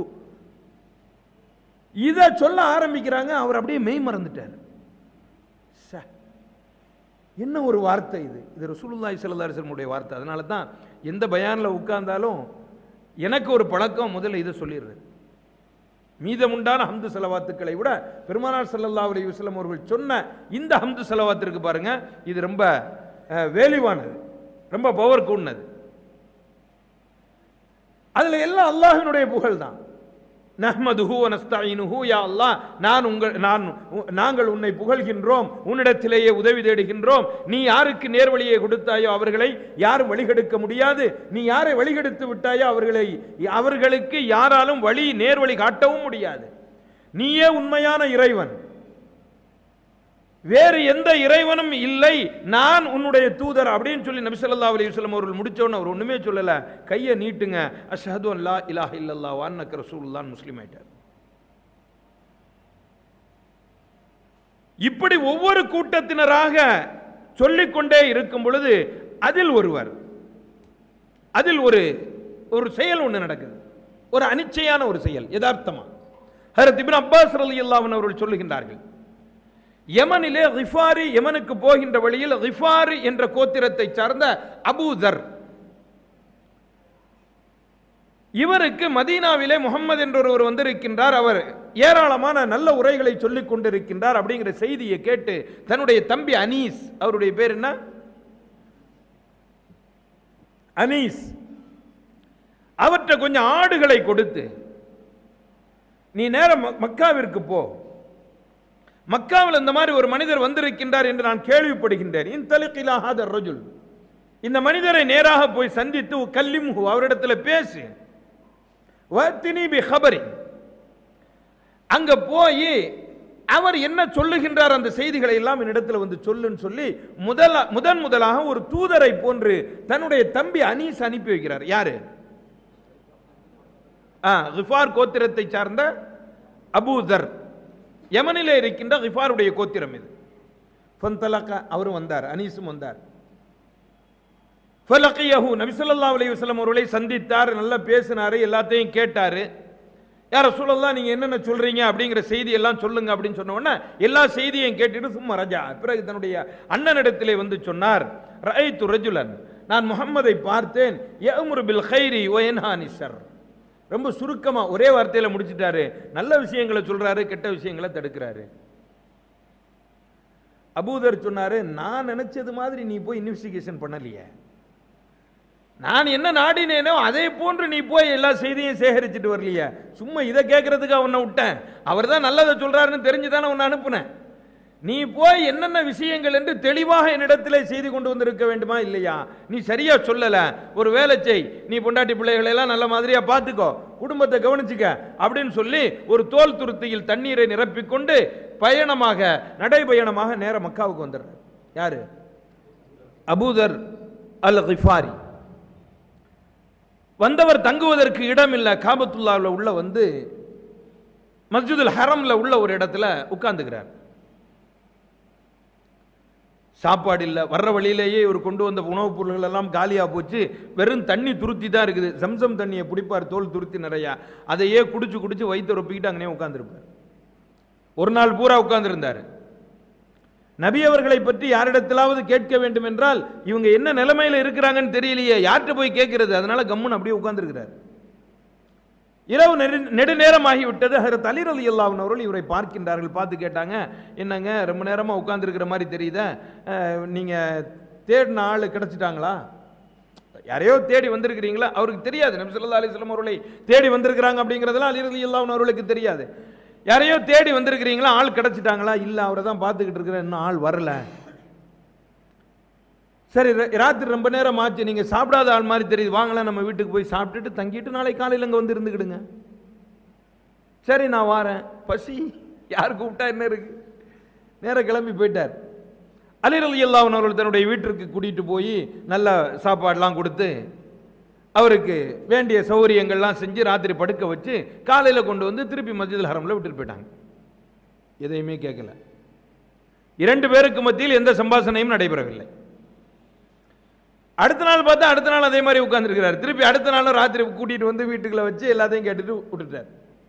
இதை சொல்ல ஆரம்பிக்கிறாங்க அவர் அப்படியே மெய் மறந்துட்டார் ச, என்ன ஒரு வார்த்தை இது இது ரசூலுல்லாஹி ஸல்லல்லாஹு அலைஹி வஸல்லமுடைய வார்த்தை அதனால தான் எந்த பயானில் உட்கார்ந்தாலும் எனக்கு ஒரு பழக்கம் முதல்ல இதை சொல்லிடுறது மீதமுண்டான ஹம்து செலவாத்துக்களை விட பெருமானார் ஸல்லல்லாஹு அலைஹி வஸல்லம் அவர்கள் சொன்ன இந்த ஹம்து செலவாத்திற்கு பாருங்க இது ரொம்ப வேலிவானது ரொம்ப பவர் கூடினது அதுல எல்லாம் அல்லாஹ்வினுடைய புகழ் தான் நஹ்மதுஹு வ நஸ்தஈனுஹு யா அல்லாஹ் நான் உங்கள் நான் உ- நாங்கள் உன்னை புகழ்கின்றோம் உன்னிடத்திலேயே உதவி தேடுகின்றோம் நீ யாருக்கு நேர்வழியை கொடுத்தாயோ அவர்களை யாரும் வழிகெடுக்க முடியாது நீ யாரை வழிகெடுத்து விட்டாயோ அவர்களை அவர்களுக்கு யாராலும் வழி நேர்வழி காட்டவும் முடியாது நீயே உண்மையான இறைவன் வேறு எந்த இறைவனும் இல்லை நான் உன்னுடைய தூதர் அப்படின்னு சொல்லி நபி ஸல்லல்லாஹு அலைஹி வஸல்லம் அவர்கள் முடிச்சோன்னு அவர் ஒண்ணுமே சொல்லல கையை நீட்டுங்க அஷ்ஹது அன் லா இலாஹ இல்லல்லாஹ் வ அன்னக ரசூலுல்லாஹ் முஸ்லிம் ஆயிட்டார் இப்படி ஒவ்வொரு கூட்டத்தினராக சொல்லிக்கொண்டே இருக்கும் பொழுது அதில் ஒருவர் அதில் ஒரு ஒரு செயல் ஒன்று நடக்குது ஒரு அனிச்சையான ஒரு செயல் யதார்த்தமா ஹரத் இப்னு அப்பாஸ் ரலியல்லாஹு அன்ஹு அவர்கள் சொல்லுகின்றார்கள் யமனிலே கிஃபாரி யமனுக்கு போகின்ற வழியில் கிஃபாரி என்ற கோத்திரத்தை சார்ந்த அபூதர் இவருக்கு மதீனாவிலே முகம்மது என்ற ஒருவர் வந்திருக்கின்றார் அவர் ஏராளமான நல்ல உரைகளை சொல்லிக் கொண்டிருக்கின்றார் அப்படிங்கிற செய்தியை கேட்டு தன்னுடைய தம்பி அனீஸ் அவருடைய பேர் என்ன அனீஸ் அவற்றை கொஞ்சம் ஆடுகளை கொடுத்து நீ நேரம் ம- மக்காவிற்கு போ மக்காவில் இந்த மாதிரி ஒரு மனிதர் வந்திருக்கின்றார் என்று நான் கேள்விப்படுகின்றேன் இன்தலிகிலாகாத ரஜுல் இந்த மனிதரை நேராக போய் சந்தித்து கல்லிமுகு அவரிடத்தில் பேசு வத்தினி பி ஹபரி அங்க போய் அவர் என்ன சொல்லுகின்றார் அந்த செய்திகளை எல்லாம் என்னிடத்தில் வந்து சொல்லுன்னு சொல்லி முதல முதன் முதலாக ஒரு தூதரை போன்று தன்னுடைய தம்பி அனீஸ் அனுப்பி வைக்கிறார் யாரு ஆ கிஃபார் கோத்திரத்தை சார்ந்த அபூதர் யமனிலே இருக்கின்ற கிஃபாருடைய கோத்திரம் இது ஃபந்தலக அவரும் வந்தார் அனீஸும் வந்தார் ஃபலகியஹு நபி ஸல்லல்லாஹு அலைஹி வஸல்லம் அவர்களை சந்தித்தார் நல்லா பேசினாரு எல்லாத்தையும் கேட்டாரு யார சொல்லலாம் நீங்க என்னென்ன சொல்றீங்க அப்படிங்கிற செய்தி எல்லாம் சொல்லுங்க அப்படின்னு சொன்ன உடனே எல்லா செய்தியையும் கேட்டுட்டு சும்மா ரஜா பிறகு தன்னுடைய அண்ணனிடத்திலே வந்து சொன்னார் ரஐத்து ரஜுலன் நான் முகம்மதை பார்த்தேன் யஅமுரு பில் கைரி வ யன்ஹானி ஷர் ரொம்ப சுருக்கமா ஒரே வார்த்தையில முடிச்சிட்டாரு நல்ல விஷயங்களை சொல்றாரு கெட்ட விஷயங்களை தடுக்கிறாரு அபூதர் சொன்னாரு நான் நினைச்சது மாதிரி நீ போய் இன்வெஸ்டிகேஷன் பண்ணலையே நான் என்ன நாடினேனோ அதே போன்று நீ போய் எல்லா செய்தியும் சேகரிச்சுட்டு வரலையே சும்மா இதை கேட்கறதுக்கு உன்னை விட்டேன் அவர் தான் நல்லதை சொல்றாருன்னு தெரிஞ்சுதானே உன்னை அனுப்புனேன் நீ போய் என்னென்ன விஷயங்கள் என்று தெளிவாக என்னிடத்திலே செய்தி கொண்டு வந்திருக்க வேண்டுமா இல்லையா நீ சரியா சொல்லல ஒரு வேலை செய் நீ பொண்டாட்டி பிள்ளைகளை எல்லாம் நல்ல மாதிரியா பார்த்துக்கோ குடும்பத்தை கவனிச்சுக்க அப்படின்னு சொல்லி ஒரு தோல் துருத்தியில் தண்ணீரை நிரப்பிக்கொண்டு பயணமாக நடைபயணமாக நேர மக்காவுக்கு வந்துடுறார் யாரு அபூதர் அல் கிஃபாரி வந்தவர் தங்குவதற்கு இடம் இல்லை காபத்துல்லாவில் உள்ள வந்து மஸ்ஜிதுல் ஹரம்ல உள்ள ஒரு இடத்துல உட்கார்ந்துக்கிறார் சாப்பாடு இல்லை வர்ற வழியிலேயே இவர் கொண்டு வந்த உணவுப் பொருள்கள் எல்லாம் காலியாக போச்சு வெறும் தண்ணி துருத்தி தான் இருக்குது சம்சம் தண்ணியை பிடிப்பார் தோல் துருத்தி நிறையா அதையே குடிச்சு குடிச்சு வயிற்று ரொப்பிக்கிட்டு அங்கேயே உட்காந்துருப்பார் ஒரு நாள் பூரா உட்கார்ந்திருந்தார் நபி அவர்களை பற்றி யாரிடத்திலாவது கேட்க வேண்டும் என்றால் இவங்க என்ன நிலைமையில இருக்கிறாங்கன்னு தெரியலையே யார்கிட்ட போய் கேட்கிறது அதனால கம்முன்னு அப்படியே உட்கார்ந்திருக்கிறார் இரவு நெடு நெடுநேரம் ஆகிவிட்டது ஹரத் அலி அலி அல்லாஹ்வின் அவர்கள் இவரை பார்க்கின்றார்கள் பார்த்து கேட்டாங்க என்னங்க ரொம்ப நேரமாக உட்கார்ந்திருக்கிற மாதிரி தெரியுதா அஹ், நீங்க தேடின ஆள் கிடைச்சிட்டாங்களா யாரையோ தேடி வந்திருக்கிறீங்களா அவருக்கு தெரியாது நபி ஸல்லல்லாஹு அலைஹி வஸல்லம் அவர்களை தேடி வந்திருக்கிறாங்க அப்படிங்கிறதெல்லாம் அலி அலி அல்லாஹ்வின் அவர்களுக்கு தெரியாது யாரையோ தேடி வந்திருக்கிறீங்களா ஆள் கிடைச்சிட்டாங்களா இல்லை அவரை தான் பார்த்துக்கிட்டு இருக்கிறேன் இன்னும் ஆள் வரல சரி ர- ராத்திரி ரொம்ப நேரம் ஆச்சு நீங்கள் சாப்பிடாத ஆள் மாதிரி தெரியுது வாங்கலாம் நம்ம வீட்டுக்கு போய் சாப்பிட்டுட்டு தங்கிட்டு நாளை காலையில் இங்கே வந்து இருந்துக்கிடுங்க சரி நான் வாரேன் பசி யார் கூப்பிட்டா என்ன இருக்கு நேரா கிளம்பி போயிட்டார் அலிர் அலி அல்லாஹ் அவர்கள் தன்னுடைய வீட்டிற்கு கூட்டிட்டு போய் நல்ல சாப்பாடுலாம் கொடுத்து அவருக்கு வேண்டிய சௌகரியங்கள்லாம் செஞ்சு ராத்திரி படுக்க வச்சு காலையில் கொண்டு வந்து திருப்பி மஸ்ஜிதுல் ஹரம்ல விட்டுட்டு போயிட்டாங்க எதையுமே கேட்கல இரண்டு பேருக்கு மத்தியில் எந்த சம்பாஷணையும் நடைபெறவில்லை அடுத்த நாள் பார்த்தா அடுத்த நாள் அதே மாதிரி உட்கார்ந்திருக்கிறார் திருப்பி அடுத்த நாளும் ராத்திரி கூட்டிட்டு வந்து வீட்டுக்குள்ள வச்சு எல்லாத்தையும் கேட்டுட்டு விட்டுட்டார்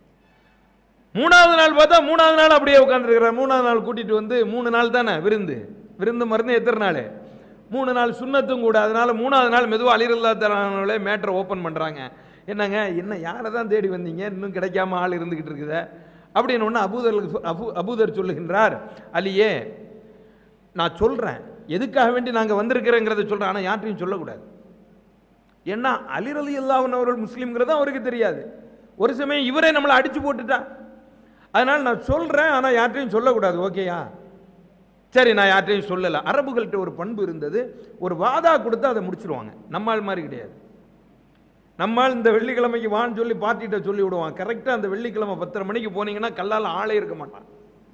மூணாவது நாள் பார்த்தா மூணாவது நாள் அப்படியே உட்காந்துருக்கிறார் மூணாவது நாள் கூட்டிட்டு வந்து மூணு நாள் தானே விருந்து விருந்து மருந்து எத்தனை நாள் மூணு நாள் சுண்ணத்தும் கூட அதனால மூணாவது நாள் மெதுவாக அலிரல்லா தலானே மேட்டரை ஓப்பன் பண்ணுறாங்க என்னங்க என்ன யாரை தான் தேடி வந்தீங்க இன்னும் கிடைக்காம ஆள் இருந்துகிட்டு இருக்குதே அப்படின்னு ஒன்று அபூதர் அபு அபூதர் சொல்லுகின்றார் அலியே நான் சொல்கிறேன் எதுக்காக வேண்டி நாங்கள் வந்திருக்கிறேங்கிறத சொல்கிறேன் ஆனால் யார்ட்டையும் சொல்லக்கூடாது ஏன்னா அலிர் அலி அல்லாஹன் அவர்கள் முஸ்லீம்ங்கிறது அவருக்கு தெரியாது ஒரு சமயம் இவரே நம்மளை அடிச்சு போட்டுட்டா அதனால் நான் சொல்கிறேன் ஆனால் யார்ட்டையும் சொல்லக்கூடாது ஓகேயா சரி நான் யார்ட்டையும் சொல்லலை அரபுகள்கிட்ட ஒரு பண்பு இருந்தது ஒரு வாதா கொடுத்தா அதை முடிச்சிருவாங்க நம்மால் மாதிரி கிடையாது நம்மால் இந்த வெள்ளிக்கிழமைக்கு வான்னு சொல்லி பார்ட்டிகிட்ட சொல்லி விடுவான் கரெக்டாக அந்த வெள்ளிக்கிழமை பத்தரை மணிக்கு போனீங்கன்னா கல்லால் ஆளே இருக்க மாட்டான்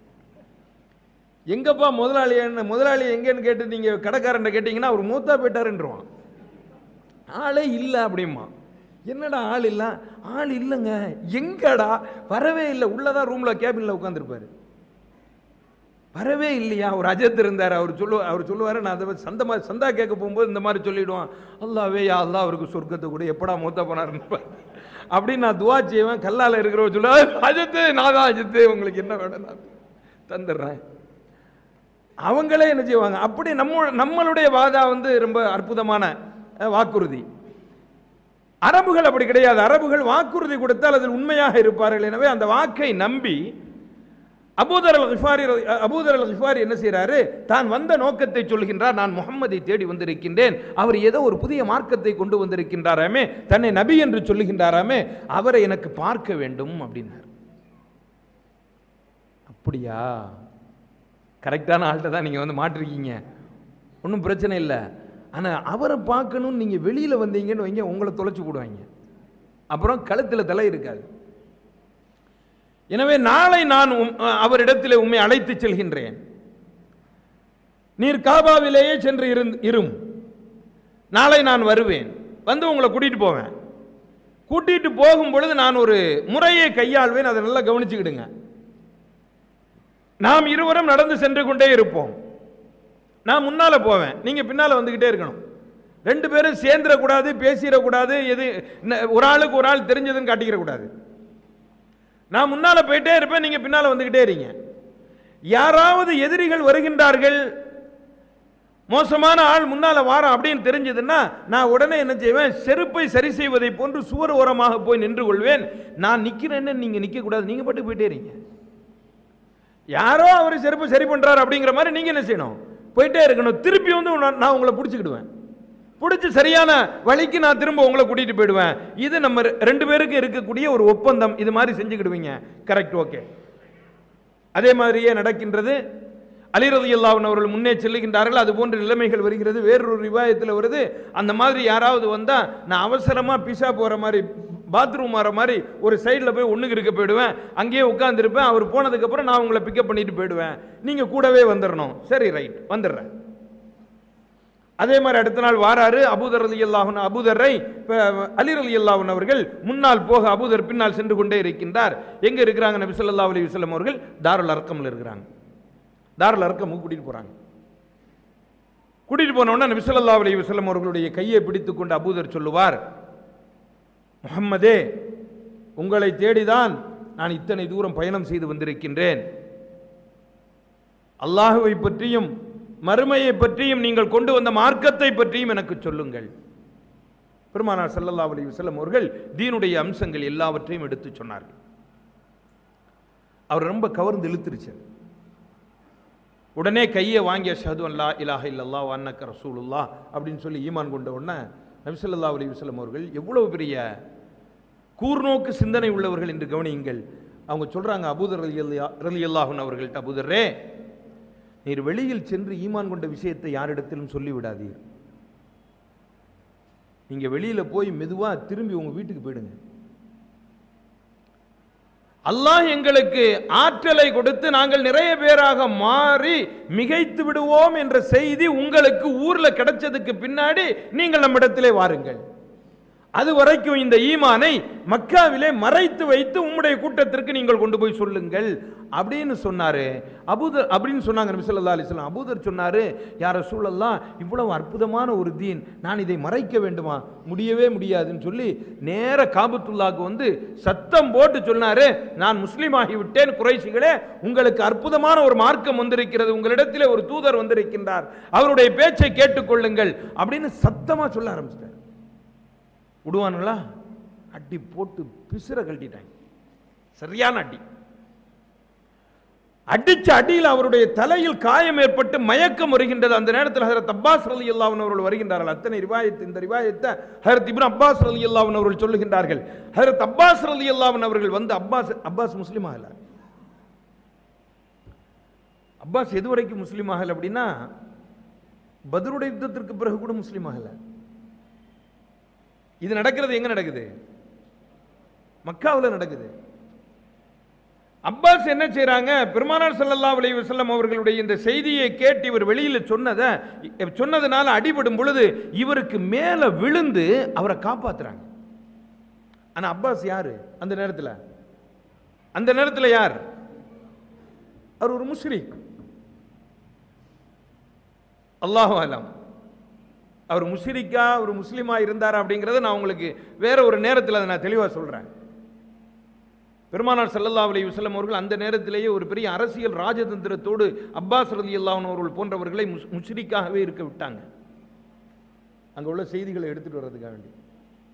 எங்கப்பா முதலாளி என்ன முதலாளி எங்கேன்னு கேட்டு நீங்கள் கடைக்காரன் கேட்டிங்கன்னா அவர் மூத்தா போயிட்டாருன்றவான் ஆளே இல்லை அப்படிமா என்னடா ஆள் இல்லை ஆள் இல்லைங்க எங்கடா வரவே இல்லை உள்ளதான் ரூமில் கேபினில் உட்காந்துருப்பாரு வரவே இல்லையா ஒரு அஜத் இருந்தார் அவர் சொல்லு அவர் சொல்லுவார் நான் அதை பத்தி சந்த மாதிரி சந்தா கேட்க போகும்போது இந்த மாதிரி சொல்லிடுவான் அல்லாவே யா அல்லாஹ் அவருக்கு சொர்க்கத்தை கூட எப்படா மூத்த போனாருன்னு பாரு. அப்படின்னு நான் துவா செய்வேன் கல்லால் இருக்கிறவ சொல்ல அஜத்து நான் தான் அஜத்து உங்களுக்கு என்ன வேணும் நான் தந்துடுறேன் அவங்களே என்ன செய்வாங்க அப்படி நம்ம நம்மளுடைய வாதா வந்து ரொம்ப அற்புதமான அஹ், வாக்குறுதி அரபுகள் அப்படி கிடையாது அரபுகள் வாக்குறுதி கொடுத்தால் அதில் உண்மையாக இருப்பார்கள் எனவே அந்த வாக்கை நம்பி அபூதர் அல் கிஃபாரி அபூதர் அல் கிஃபாரி என்ன செய்றாரு தான் வந்த நோக்கத்தை சொல்கின்றார் நான் முகம்மதை தேடி வந்திருக்கின்றேன் அவர் ஏதோ ஒரு புதிய மார்க்கத்தை கொண்டு வந்திருக்கின்றாராமே தன்னை நபி என்று சொல்லுகின்றாராமே அவரை எனக்கு பார்க்க வேண்டும் அப்படின்னார் அப்படியா கரெக்டான ஆள்கிட்ட தான் நீங்கள் வந்து மாட்டிருக்கீங்க ஒன்றும் பிரச்சனை இல்லை ஆனால் அவரை பார்க்கணும்னு நீங்கள் வெளியில் வந்தீங்கன்னு வைங்க உங்களை தொலைச்சு போடுவாங்க அப்புறம் கழுத்தில் தலை இருக்காது எனவே நாளை நான் உம்- அவரிடத்திலே உம்மை அழைத்து செல்கின்றேன் நீர் காபாவிலேயே சென்று இருந் இரும் நாளை நான் வருவேன் வந்து உங்களை கூட்டிட்டு போவேன் கூட்டிட்டு போகும் பொழுது நான் ஒரு முறையை கையாள்வேன் அதை நல்லா கவனிச்சுக்கிடுங்க நாம் இருவரும் நடந்து சென்று கொண்டே இருப்போம் நான் முன்னால போவேன் நீங்க பின்னால வந்துகிட்டே இருக்கணும் ரெண்டு பேரும் சேர்ந்துடக்கூடாது பேசிடக்கூடாது எது ந- ஒரு ஆளுக்கு ஒரு ஆள் தெரிஞ்சதுன்னு காட்டிக்கிறக்கூடாது நான் முன்னால போயிட்டே இருப்பேன் நீங்க பின்னால வந்துகிட்டே இருங்க யாராவது எதிரிகள் வருகின்றார்கள் மோசமான ஆள் முன்னால வாரம் அப்படின்னு தெரிஞ்சதுன்னா நான் உடனே என்ன செய்வேன் செருப்பை சரி செய்வதை போன்று சுவர் ஓரமாக போய் நின்று கொள்வேன் நான் நிக்கிறேன்னு நீங்க நிக்க கூடாது நீங்க பாட்டு போயிட்டே இருங்க யாரோ அவர் செருப்பு சரி பண்றாரு அப்படிங்கிற மாதிரி நீங்க என்ன செய்யணும் போயிட்டே இருக்கணும் திருப்பி வந்து உன்னை- நான் உங்களை பிடிச்சிக்கிடுவேன் பிடிச்சி சரியான வழிக்கு நான் திரும்ப உங்களை கூட்டிட்டு போயிடுவேன் இது நம்ம ரெ- ரெண்டு பேருக்கு இருக்கக்கூடிய ஒரு ஒப்பந்தம் இது மாதிரி செஞ்சுக்கிடுவீங்க கரெக்ட் ஓகே அதே மாதிரியே நடக்கின்றது அலிரதி அல்லாஹ்வின் அவர்கள் முன்னே செல்லுகின்றார்கள் அது போன்ற நிலைமைகள் வருகிறது வேறொரு ரிவாயத்தில் வருது அந்த மாதிரி யாராவது வந்தா நான் அவசரமா பிசா போற மாதிரி பாத்ரூம் வர மாதிரி ஒரு சைடில் போய் ஒண்ணுக்கு இருக்க போயிடுவேன் அங்கேயே உட்காந்துருப்பேன் அவர் போனதுக்கு அப்புறம் நான் உங்களை பிக்கப் பண்ணிட்டு போயிடுவேன் நீங்க கூடவே வந்துடணும் சரி ரைட் வந்துடுறேன் அதே மாதிரி அடுத்த நாள் வாராரு அபூதர் அலி அல்லாஹன் அபூதரை இப்ப அலி அலி அல்லாஹன் அவர்கள் முன்னால் போக அபூதர் பின்னால் சென்று கொண்டே இருக்கின்றார் எங்க இருக்கிறாங்க நபி ஸல்லல்லாஹு அலைஹி வஸல்லம் அவர்கள் தாருல் அர்க்கம்ல இருக்கிறாங்க தாருல் அர்க்கம் கூட்டிட்டு போறாங்க கூட்டிட்டு போன உடனே நபி ஸல்லல்லாஹு அலைஹி வஸல்லம் அவர்களுடைய கையை பிடித்துக் கொண்டு அபூதர் சொல்லுவார் முஹம்மதே உங்களை தேடிதான் நான் இத்தனை தூரம் பயணம் செய்து வந்திருக்கின்றேன் அல்லாஹுவை பற்றியும் மறுமையை பற்றியும் நீங்கள் கொண்டு வந்த மார்க்கத்தை பற்றியும் எனக்கு சொல்லுங்கள் பெருமானார் ஸல்லல்லாஹு அலைஹி வஸல்லம் அவர்கள் தீனுடைய அம்சங்கள் எல்லாவற்றையும் எடுத்து சொன்னார்கள் அவர் ரொம்ப கவர்ந்து இழுத்துருச்சு உடனே கையை வாங்கி அஷ்ஹது அல்லா இலாஹ இல்லல்லாஹ் வ அன்னக ரசூலுல்லாஹ் அப்படின்னு சொல்லி ஈமான் கொண்ட உடனே நபி ஸல்லல்லாஹு அலைஹி வஸல்லம் அவர்கள் எவ்வளவு பெரிய கூர்நோக்கு சிந்தனை உள்ளவர்கள் என்று கவனியுங்கள் அவங்க சொல்றாங்க அபூதர் ரலி அல்லாஹுன் அவர்கள்ட்ட அபூதரே நீர் வெளியில் சென்று ஈமான் கொண்ட விஷயத்தை யாரிடத்திலும் சொல்லிவிடாதீர் நீங்க வெளியில போய் மெதுவா திரும்பி உங்க வீட்டுக்கு போயிடுங்க அல்லாஹ் எங்களுக்கு ஆற்றலை கொடுத்து நாங்கள் நிறைய பேராக மாறி மிகைத்து விடுவோம் என்ற செய்தி உங்களுக்கு ஊர்ல கிடைச்சதுக்கு பின்னாடி நீங்கள் நம்மிடத்திலே வாருங்கள் அது வரைக்கும் இந்த ஈமானை மக்காவிலே மறைத்து வைத்து உம்முடைய கூட்டத்திற்கு நீங்கள் கொண்டு போய் சொல்லுங்கள் அப்படின்னு சொன்னாரு அபூதர் அப்படின்னு சொன்னாங்க நபி ஸல்லல்லாஹு அலைஹி வஸல்லம் அபூதர் சொன்னாரு யார் ரசூலல்லாஹ் இவ்வளவு அற்புதமான ஒரு தீன் நான் இதை மறைக்க வேண்டுமா முடியவே முடியாதுன்னு சொல்லி நேர காபத்துல்லாக்கு வந்து சத்தம் போட்டு சொன்னாரு நான் முஸ்லீம் ஆகிவிட்டேன் குறைசிகளே உங்களுக்கு அற்புதமான ஒரு மார்க்கம் வந்திருக்கிறது உங்களிடத்திலே ஒரு தூதர் வந்திருக்கின்றார் அவருடைய பேச்சை கேட்டுக்கொள்ளுங்கள் அப்படின்னு சத்தமா சொல்ல ஆரம்பிச்சிட்டார் விடுவானுங்களா அடி போட்டு பிசுற கழட்டிட்டாங்க சரியான அடி அடிச்ச அடியில் அவருடைய தலையில் காயம் ஏற்பட்டு மயக்கம் வருகின்றது அந்த நேரத்தில் ஹஜரத் அப்பாஸ் ரலி அல்லாஹ்வின் அவர்கள் வருகின்றார்கள் அத்தனை ரிவாயத்து இந்த ரிவாயத்தை ஹஜரத் இப்னு அப்பாஸ் ரலி அல்லாஹ்வின் அவர்கள் சொல்லுகின்றார்கள் ஹஜரத் அப்பாஸ் ரலி அல்லாஹ்வின் அவர்கள் வந்து அப்பாஸ் அப்பாஸ் முஸ்லீம் ஆகல அப்பாஸ் எது வரைக்கும் முஸ்லீம் ஆகல அப்படின்னா பத்ருடைய யுத்தத்திற்கு பிறகு கூட முஸ்லீம் ஆகல இது நடக்கிறது எங்க நடக்குது மக்காவில் நடக்குது அப்பாஸ் என்ன செய்றாங்க பெருமானார் ஸல்லல்லாஹு அலைஹி வஸல்லம் அவர்களுடைய இந்த செய்தியை கேட்டு இவர் வெளியில சொன்னதை சொன்னதுனால அடிபடும் பொழுது இவருக்கு மேல விழுந்து அவரை காப்பாத்துறாங்க ஆனா அப்பாஸ் யாரு அந்த நேரத்தில் அந்த நேரத்தில் யார் அவர் ஒரு முஸ்லிம் அல்லாஹு அலம் அவர் முஸ்லிக்கா ஒரு முஸ்லீமா இருந்தாரா அப்படிங்கிறத நான் உங்களுக்கு வேற ஒரு நேரத்தில் அதை நான் தெளிவாக சொல்றேன் பெருமானார் ஸல்லல்லாஹு அலைஹி வஸல்லம் அவர்கள் அந்த நேரத்திலேயே ஒரு பெரிய அரசியல் ராஜதந்திரத்தோடு அப்பாஸ் ரலியல்லாஹு அவர்கள் போன்றவர்களை முஸ் முஸ்ரிக்காகவே இருக்க விட்டாங்க அங்க உள்ள செய்திகளை எடுத்துட்டு வர்றதுக்காக வேண்டி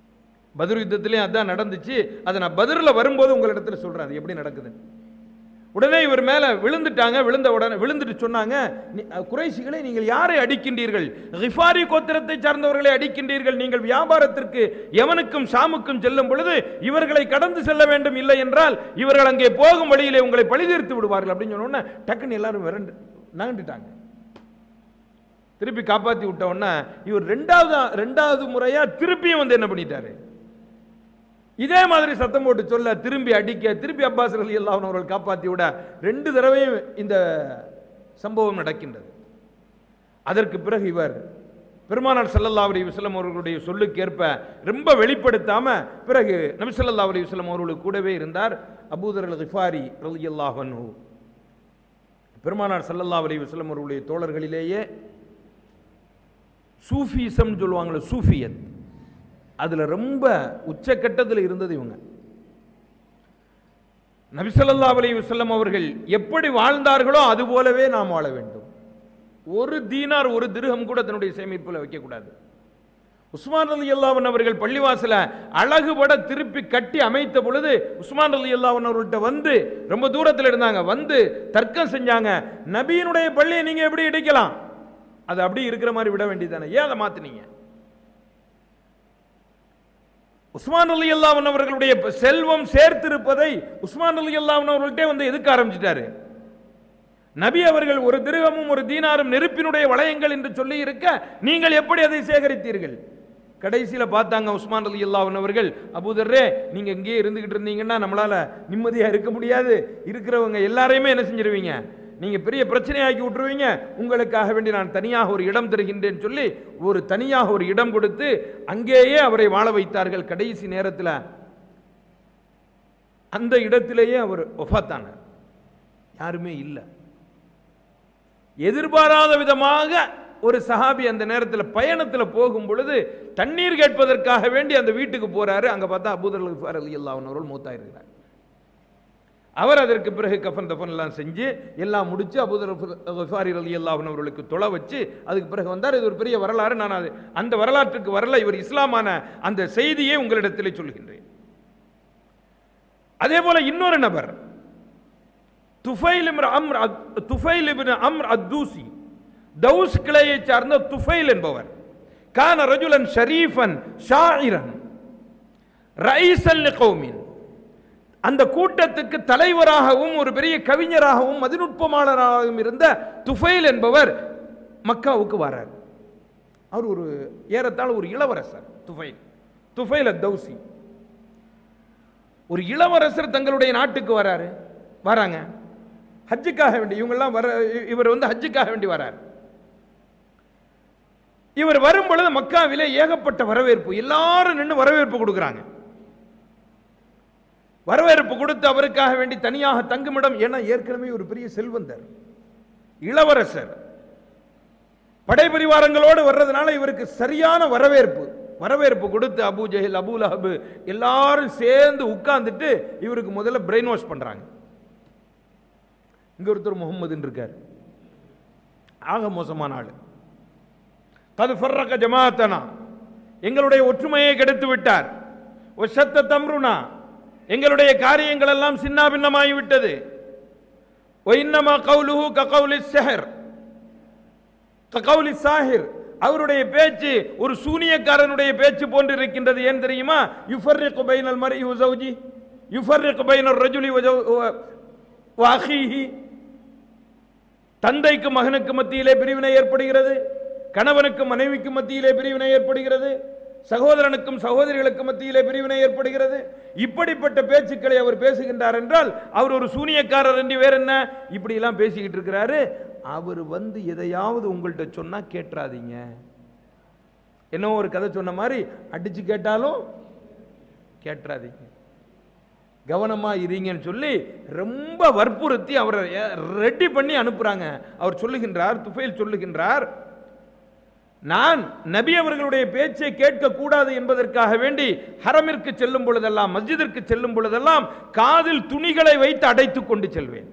பத்ர் யுத்தத்திலே அதான் நடந்துச்சு அதை நான் பத்ரில் வரும்போது உங்களிடத்துல சொல்றேன் அது எப்படி நடக்குது உடனே இவர் மேல விழுந்துட்டாங்க விழுந்த உடனே விழுந்துட்டு சொன்னாங்க "நீ- அஹ், குறைஷிகளே நீங்கள் யாரை அடிக்கின்றீர்கள் கிஃபாரி கோத்திரத்தை சார்ந்தவர்களை அடிக்கின்றீர்கள் நீங்கள் வியாபாரத்திற்கு எவனுக்கும் ஷாமுக்கும் செல்லும் பொழுது இவர்களை கடந்து செல்ல வேண்டும் இல்லை என்றால் இவர்கள் அங்கே போகும் வழியிலே உங்களை பழிதீர்த்து விடுவார்கள் அப்படின்னு சொன்ன உடனே டக்குன்னு எல்லாரும் விரண்டு நகண்டுட்டாங்க திருப்பி காப்பாத்தி விட்ட உடனே இவர் ரெண்டாவது ரெண்டாவது முறையா திருப்பியும் வந்து என்ன பண்ணிட்டாரு இதே மாதிரி சத்தம் போட்டு சொல்ல திரும்பி அடிக்க திருப்பி அப்பாஸ் அலி அல்லாஹ் அவர்கள் காப்பாற்றி விட ரெண்டு தடவையும் இந்த சம்பவம் நடக்கின்றது அதற்கு பிறகு இவர் பெருமானார் ஸல்லல்லாஹு அலைஹி வஸல்லம் அவர்களுடைய சொல்லுக்கேற்ப ரொம்ப வெளிப்படுத்தாம பிறகு நபி ஸல்லல்லாஹு அலைஹி வஸல்லம் அவர்களுக்கு கூடவே இருந்தார் அபூதர் அல் கிஃபாரி ரலியல்லாஹு அன்ஹு பெருமானார் ஸல்லல்லாஹு அலைஹி வஸல்லம் அவர்களுடைய தோழர்களிலேயே சூஃபிசம்னு சொல்லுவாங்களே சூஃபியத் அதுல ரொம்ப உச்சக்கட்டத்தில் இருந்தது இவங்க நபிசல்லா அலைஹி வஸல்லம் அவர்கள் எப்படி வாழ்ந்தார்களோ அது போலவே நாம் வாழ வேண்டும் ஒரு தீனார் ஒரு திருகம் கூட தன்னுடைய சேமிப்பில் வைக்கக்கூடாது உஸ்மான் அலி அல்லாவன் அவர்கள் பள்ளிவாசல அழகுபட திருப்பி கட்டி அமைத்த பொழுது உஸ்மான் அலி அல்லாவன் அவர்கள்ட்ட வந்து ரொம்ப தூரத்தில் இருந்தாங்க வந்து தர்க்கம் செஞ்சாங்க நபியினுடைய பள்ளியை நீங்க எப்படி இடிக்கலாம் அது அப்படி இருக்கிற மாதிரி விட வேண்டியதானே ஏன் அதை மாத்துனீங்க உஸ்மான் அலி அல்லாவன் அவர்களுடைய செல்வம் சேர்த்திருப்பதை உஸ்மான் அலி அல்லாவன் அவர்கள்ட்டே வந்து எதுக்க ஆரம்பிச்சிட்டாரு நபி அவர்கள் ஒரு திருகமும் ஒரு தீனாரும் நெருப்பினுடைய வளையங்கள் என்று சொல்லி இருக்க நீங்கள் எப்படி அதை சேகரித்தீர்கள் கடைசியில பார்த்தாங்க உஸ்மான் அலி அல்லாஹன் அவர்கள் அபூதர்ரே நீங்க இங்கேயே இருந்துகிட்டு இருந்தீங்கன்னா நம்மளால நிம்மதியா இருக்க முடியாது இருக்கிறவங்க எல்லாரையுமே என்ன செஞ்சிருவீங்க நீங்க பெரிய பிரச்சனையாக்கி விட்டுருவீங்க உங்களுக்காக வேண்டி நான் தனியாக ஒரு இடம் தருகின்றேன் சொல்லி ஒரு தனியாக ஒரு இடம் கொடுத்து அங்கேயே அவரை வாழ வைத்தார்கள் கடைசி நேரத்தில் அந்த இடத்திலேயே அவர் ஒஃபாத்தானார் யாருமே இல்லை எதிர்பாராத விதமாக ஒரு சஹாபி அந்த நேரத்தில் பயணத்தில் போகும் பொழுது தண்ணீர் கேட்பதற்காக வேண்டி அந்த வீட்டுக்கு போறாரு அங்க பார்த்தா அபூதர் அலி அலி அல்லாஹ் அவர்கள் மூத்தாயிருக்கிறார் அவர் அதற்கு பிறகு கஃபன் தஃபன் எல்லாம் செஞ்சு எல்லாம் முடிச்சு அபூதர் ஃபாரி அலி அல்லாஹன் அவர்களுக்கு தொலை வச்சு அதுக்கு பிறகு வந்தார் இது ஒரு பெரிய வரலாறு நான் அது அந்த வரலாற்றுக்கு வரல இவர் இஸ்லாமான அந்த செய்தியை உங்களிடத்திலே சொல்கின்றேன் அதே போல இன்னொரு நபர் துஃபைல் இப்னு அம்ர் அத்- துஃபைல் இப்னு அம்ர் அத்தூசி தௌஸ் கிளையை சார்ந்த துஃபைல் என்பவர் கான ரஜுலன் ஷரீஃபன் ஷாயிரன் ரைசல் லிகௌமின் அந்த கூட்டத்துக்கு தலைவராகவும் ஒரு பெரிய கவிஞராகவும் மதிநுட்பமாளராகவும் இருந்த துஃபைல் என்பவர் மக்காவுக்கு வரார் அவர் ஒரு ஏறத்தாழ ஒரு இளவரசர் துஃபைல் துஃபைல் தௌசி ஒரு இளவரசர் தங்களுடைய நாட்டுக்கு வராரு வராங்க ஹஜ்ஜுக்காக வேண்டி இவங்கெல்லாம் வர இவர் வந்து ஹஜ்ஜுக்காக வேண்டி வரார் இவர் வரும் பொழுது மக்காவிலே ஏகப்பட்ட வரவேற்பு எல்லாரும் நின்று வரவேற்பு கொடுக்குறாங்க வரவேற்பு கொடுத்து அவருக்காக வேண்டி தனியாக தங்குமிடம் ஏன்னா ஏற்கனவே ஒரு பெரிய செல்வந்தர் இளவரசர் படைபரிவாரங்களோடு வர்றதுனால இவருக்கு சரியான வரவேற்பு வரவேற்பு கொடுத்து அபூ ஜஹில் அபூ லஹப் எல்லாரும் சேர்ந்து உட்கார்ந்துட்டு இவருக்கு முதல்ல பிரெயின் வாஷ் பண்றாங்க இங்க ஒருத்தர் முகம்மதுன்னு இருக்கார் ஆக மோசமான ஆளு கது ஃபர்ரக ஜமாத்தனா எங்களுடைய ஒற்றுமையை கெடுத்து விட்டார் ஒஷத்த தம்ருனா எங்களுடைய காரியங்கள் எல்லாம் சின்ன பின்னமாகி விட்டது ஒயின்னமா கவுலுஹு ககவுலி செஹர் ககவுலி சாஹிர் அவருடைய பேச்சு ஒரு சூனியக்காரனுடைய பேச்சு போன்று இருக்கின்றது ஏன் தெரியுமா யுஃபர்ரிகு பைனல் மர்இ வ ஜௌஜி யுஃபர்ரிகு பைனர் ரஜுலி வ ஜௌ- வ- வ அஹீஹி தந்தைக்கு மகனுக்கு மத்தியிலே பிரிவினை ஏற்படுகிறது கணவனுக்கு மனைவிக்கு மத்தியிலே பிரிவினை ஏற்படுகிறது சகோதரனுக்கும் சகோதரிகளுக்கு மத்தியிலே பிரிவினை ஏற்படுகிறது இப்படிப்பட்ட பேச்சுக்களை அவர் பேசுகின்றார் என்றால் அவர் ஒரு சூனியக்காரர் என்று வேற என்ன இப்படி எல்லாம் பேசிக்கிட்டு இருக்கிறாரு அவர் வந்து எதையாவது உங்கள்கிட்ட சொன்னா கேட்டுறாதீங்க என்ன ஒரு கதை சொன்ன மாதிரி அடிச்சு கேட்டாலும் கேட்டுறாதீங்க கவனமா இருங்கன்னு சொல்லி ரொம்ப வற்புறுத்தி அவரை ரெடி பண்ணி அனுப்புறாங்க அவர் சொல்லுகின்றார் துஃபைல் சொல்லுகின்றார் நான் நபி அவர்களுடைய பேச்சை கேட்க கூடாது என்பதற்காக வேண்டி ஹரமிற்கு செல்லும் பொழுதெல்லாம் மஸ்ஜிதிற்கு செல்லும் பொழுதெல்லாம் காதில் துணிகளை வைத்து அடைத்துக் கொண்டு செல்வேன்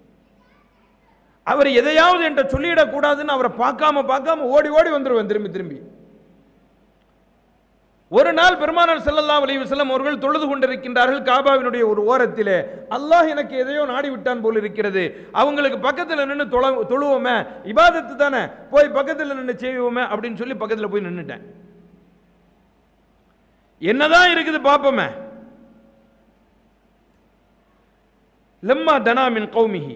அவர் எதையாவது என்ற சொல்லிடக்கூடாதுன்னு அவரை பார்க்காம பார்க்காம ஓடி ஓடி வந்துருவேன் திரும்பி திரும்பி ஒரு நாள் பெருமானார் ஸல்லல்லாஹு அலைஹி வஸல்லம் அவர்கள் தொழுது கொண்டிருக்கின்றார்கள் காபாவினுடைய ஒரு ஓரத்திலே அல்லாஹ் எனக்கு எதையோ நாடி விட்டான் போல் இருக்கிறது அவங்களுக்கு பக்கத்தில் நின்று தொழ தொழுவோமே இபாதத்து தானே போய் பக்கத்தில் நின்று செய்வோமே அப்படின்னு சொல்லி பக்கத்தில் போய் நின்னுட்டேன் என்னதான் இருக்குது பாப்போமே லம்மா தனாமின் கௌமிஹி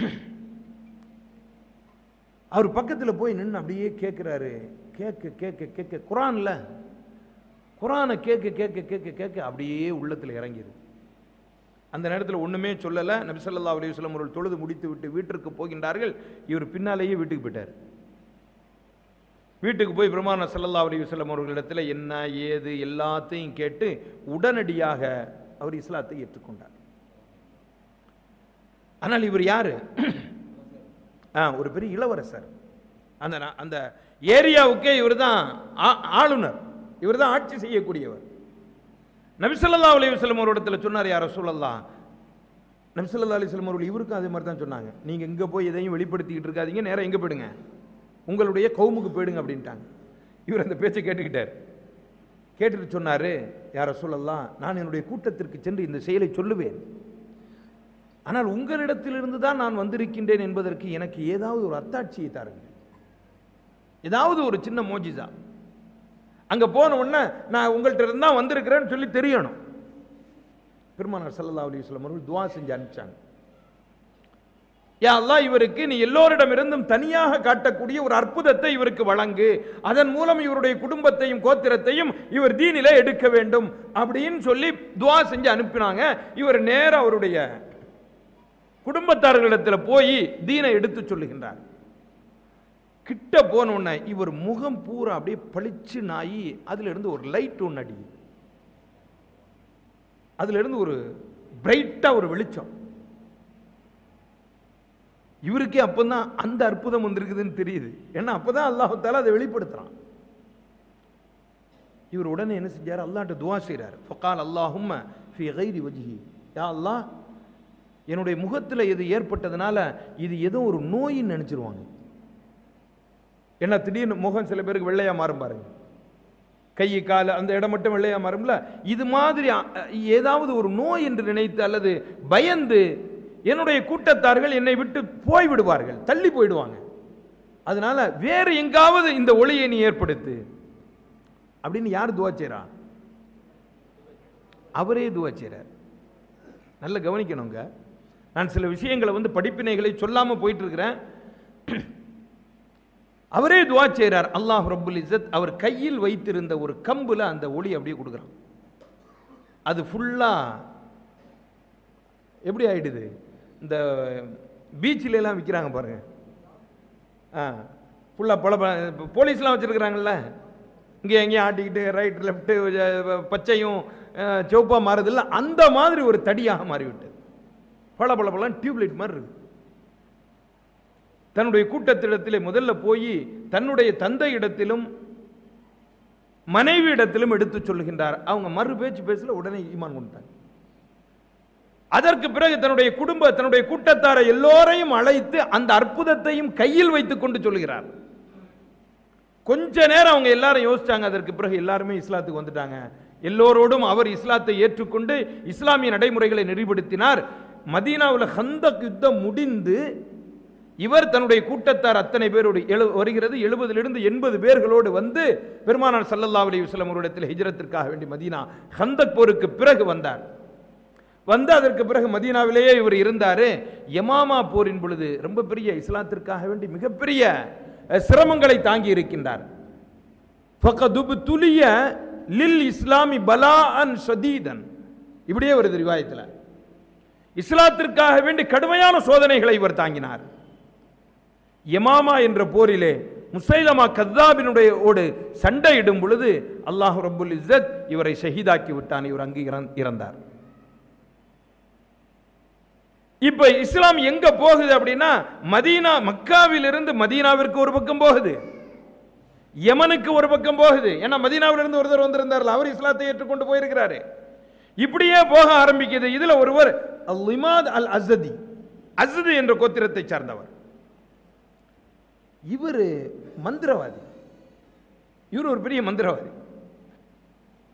அவர் பக்கத்தில் போய் நின்று அப்படியே கேட்குறாரு கேட்க கேட்க கேட்க குரான்ல குரானை கேட்க கேட்க கேட்க கேட்க அப்படியே உள்ளத்தில் இறங்கிது அந்த நேரத்தில் ஒண்ணுமே சொல்லலை நபி ஸல்லல்லாஹு அலைஹி வஸல்லம் அவர்கள் தொழுது முடித்து விட்டு வீட்டிற்கு போகின்றார்கள் இவர் பின்னாலேயே வீட்டுக்கு போயிட்டார் வீட்டுக்கு போய் பெருமானார் ஸல்லல்லாஹு அலைஹி வஸல்லம் அவர்களிடத்தில் என்ன ஏது எல்லாத்தையும் கேட்டு உடனடியாக அவர் இஸ்லாத்தை ஏற்றுக்கொண்டார் ஆனால் இவர் யாரு ஆ ஒரு பெரிய இளவரசர் அந்த நா- அந்த ஏரியாவுக்கே இவர் தான் ஆளுநர் இவர் தான் ஆட்சி செய்யக்கூடியவர் நபிசல்லா அலைஹி வஸல்லம் ஒரு இடத்துல சொன்னார் யார் ரசூலல்லாஹ் நபிசல்லா அலைஹி வஸல்லம் அவர்கள் இவருக்கும் அதே மாதிரி தான் சொன்னாங்க நீங்க இங்க போய் எதையும் வெளிப்படுத்திக்கிட்டு இருக்காதீங்க நேரா எங்க போயிடுங்க உங்களுடைய கவுமுக்கு போயிடுங்க அப்படின்ட்டாங்க இவர் அந்த பேச்சை கேட்டுக்கிட்டார் கேட்டுட்டு சொன்னாரு யார் ரசூலல்லாஹ் நான் என்னுடைய கூட்டத்திற்கு சென்று இந்த செயலை சொல்லுவேன் ஆனால் உங்களிடத்திலிருந்து தான் நான் வந்திருக்கின்றேன் என்பதற்கு எனக்கு ஏதாவது ஒரு அத்தாட்சியை தாருங்கள் ஏதாவது ஒரு சின்ன மோஜிசா அங்க போன உடனே நான் உங்கள்கிட்ட இருந்து தான் வந்திருக்கிறேன்னு சொல்லி தெரியணும் பெருமானார் ஸல்லல்லாஹு அலைஹி வஸல்லம் அவர்கள் துவா செஞ்சு அனுப்பிச்சாங்க யா அல்லாஹ் இவருக்கு நீ எல்லோரிடமிருந்தும் தனியாக காட்டக்கூடிய ஒரு அற்புதத்தை இவருக்கு வழங்கு அதன் மூலம் இவருடைய குடும்பத்தையும் கோத்திரத்தையும் இவர் தீனிலே எடுக்க வேண்டும் அப்படின்னு சொல்லி துவா செஞ்சு அனுப்பினாங்க இவர் நேரா அவருடைய குடும்பத்தார்களிடத்தில் போய் தீனை எடுத்து சொல்லுகின்றார் கிட்ட போன உடனே இவர் முகம் பூரா அப்படியே பளிச்சு நாயி அதுல இருந்து ஒரு லைட் ஒன்று அடி அதுல இருந்து ஒரு பிரைட்டா ஒரு வெளிச்சம் இவருக்கே அப்பதான் அந்த அற்புதம் வந்திருக்குதுன்னு தெரியுது ஏன்னா அப்பதான் அல்லாஹால அதை வெளிப்படுத்துறான் இவர் உடனே என்ன செஞ்சார் அல்லாஹ்ட்ட துவா செய்றார் ஃபகால் அல்லாஹும்ம ஃபி கைரி வஜ்ஹி யா அல்லாஹ் என்னுடைய முகத்துல இது ஏற்பட்டதுனால இது ஏதோ ஒரு நோயின்னு நினைச்சிருவாங்க என்ன திடீர்னு முகம் சில பேருக்கு வெள்ளையா மாறும் பாருங்க கை கால் அந்த இடம் மட்டும் வெள்ளையா மாறும்ல இது மாதிரி அ, ஏதாவது ஒரு நோய் என்று நினைத்து அல்லது பயந்து என்னுடைய கூட்டத்தார்கள் என்னை விட்டு போய் விடுவார்கள் தள்ளி போயிடுவாங்க அதனால வேறு எங்காவது இந்த ஒளியை நீ ஏற்படுத்து அப்படின்னு யார் துவா செய்றா அவரே துவா செய்றார் நல்லா கவனிக்கணுங்க நான் சில விஷயங்களை வந்து படிப்பினைகளை சொல்லாம போயிட்டு இருக்கிறேன் அவரே துவா செய்றார் அல்லாஹ் ரப்புல் இஸ்ஸத் அவர் கையில் வைத்திருந்த ஒரு கம்புல அந்த ஒளி அப்படியே கொடுக்குறான் அது ஃபுல்லா எப்படி ஆயிடுது இந்த பீச்சில் எல்லாம் விற்கிறாங்க பாருங்க ஆ ஃபுல்லாக பல ப- போலீஸ்லாம் வச்சுருக்குறாங்கல்ல இங்கே எங்கேயும் ஆட்டிக்கிட்டு ரைட் லெஃப்ட்டு பச்சையும் சிவப்பாக மாறுதில்ல அந்த மாதிரி ஒரு தடியாக மாறிவிட்டது பல பல பல டியூப்லைட் மாதிரி இருக்கு தன்னுடைய கூட்டத்திடத்திலே முதல்ல போய் தன்னுடைய தந்தை இடத்திலும் மனைவி இடத்திலும் எடுத்து சொல்லுகின்றார் அவங்க மறு பேச்சு பேசல உடனே ஈமான் கொண்டாங்க அதற்கு பிறகு தன்னுடைய குடும்ப தன்னுடைய கூட்டத்தாரை எல்லோரையும் அழைத்து அந்த அற்புதத்தையும் கையில் வைத்துக் கொண்டு சொல்கிறார் கொஞ்ச நேரம் அவங்க எல்லாரும் யோசிச்சாங்க அதற்கு பிறகு எல்லாருமே இஸ்லாத்துக்கு வந்துட்டாங்க எல்லோரோடும் அவர் இஸ்லாத்தை ஏற்றுக்கொண்டு இஸ்லாமிய நடைமுறைகளை நெறிப்படுத்தினார் மதீனாவில் ஹந்தக் யுத்தம் முடிந்து இவர் தன்னுடைய கூட்டத்தார் அத்தனை பேரோடு எழு வருகிறது எழுபதிலிருந்து எண்பது பேர்களோடு வந்து பெருமானார் ஸல்லல்லாஹு அலைஹி வஸல்லம் அவரிடத்தில் ஹிஜ்ரத்திற்காக வேண்டி மதீனா ஹந்தக் போருக்கு பிறகு வந்தார் வந்து அதற்கு பிறகு மதீனாவிலேயே இவர் இருந்தாரு யமாமா போரின் பொழுது ரொம்ப பெரிய இஸ்லாத்திற்காக வேண்டி மிகப்பெரிய அஹ், சிரமங்களை தாங்கி இருக்கின்றார் ஃபகதுப் துலிய லில் இஸ்லாமி பலாஅன் ஷதீதன் இப்படியே வருது ரிவாயத்தில் இஸ்லாத்திற்காக வேண்டி கடுமையான சோதனைகளை இவர் தாங்கினார் யமாமா என்ற போரிலே முசைலமா கத்தாபினுடைய ஓடு சண்டையிடும் பொழுது அல்லாஹ் ரப்புல் இஸ்ஸத் இவரை ஷஹீதாக்கி விட்டான் இவர் அங்கு இறந்- இறந்தார் இப்ப இஸ்லாம் எங்க போகுது அப்படின்னா மதீனா மக்காவிலிருந்து மதீனாவிற்கு ஒரு பக்கம் போகுது யமனுக்கு ஒரு பக்கம் போகுது ஏன்னா மதீனாவிலிருந்து ஒருத்தர் வந்திருந்தார்ல அவர் இஸ்லாத்தை ஏற்றுக்கொண்டு போயிருக்கிறாரு இப்படியே போக ஆரம்பிக்குது இதுல ஒருவர் அல் லிமாத் அல் அசதி அசது என்ற கோத்திரத்தை சார்ந்தவர் இவர் மந்திரவாதி இவர் ஒரு பெரிய மந்திரவாதி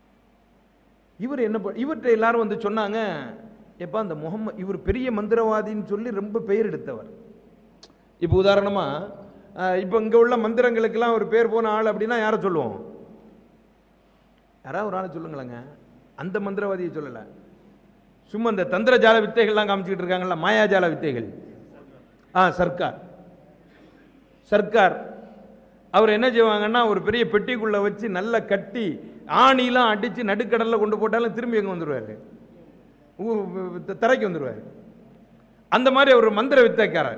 இவர் என்ன ப- இவர்கிட்ட எல்லாரும் வந்து சொன்னாங்க எப்பா அந்த முகம்மது இவர் பெரிய மந்திரவாதின்னு சொல்லி ரொம்ப பெயர் எடுத்தவர் இப்போ உதாரணமா அஹ், இப்போ இங்கே உள்ள மந்திரங்களுக்கெல்லாம் ஒரு பேர் போன ஆள் அப்படின்னா யாரை சொல்லுவோம் யாராவது ஒரு ஆளை சொல்லுங்களேங்க அந்த மந்திரவாதியை சொல்லலை சும்மா இந்த தந்திரஜால வித்தைகள்லாம் காமிச்சிக்கிட்டு இருக்காங்கல்ல மாயாஜால வித்தைகள் ஆ சர்க்கார் சர்க்கார் அவர் என்ன செய்வாங்கன்னா ஒரு பெரிய பெட்டிக்குள்ள வச்சு நல்லா கட்டி ஆணிலாம் அடிச்சு நடுக்கடல்ல கொண்டு போட்டாலும் திரும்பி எங்க வந்துருவாரு ஊ- த- தரைக்கு வந்துருவாரு அந்த மாதிரி ஒரு மந்திர வித்தைக்காரர்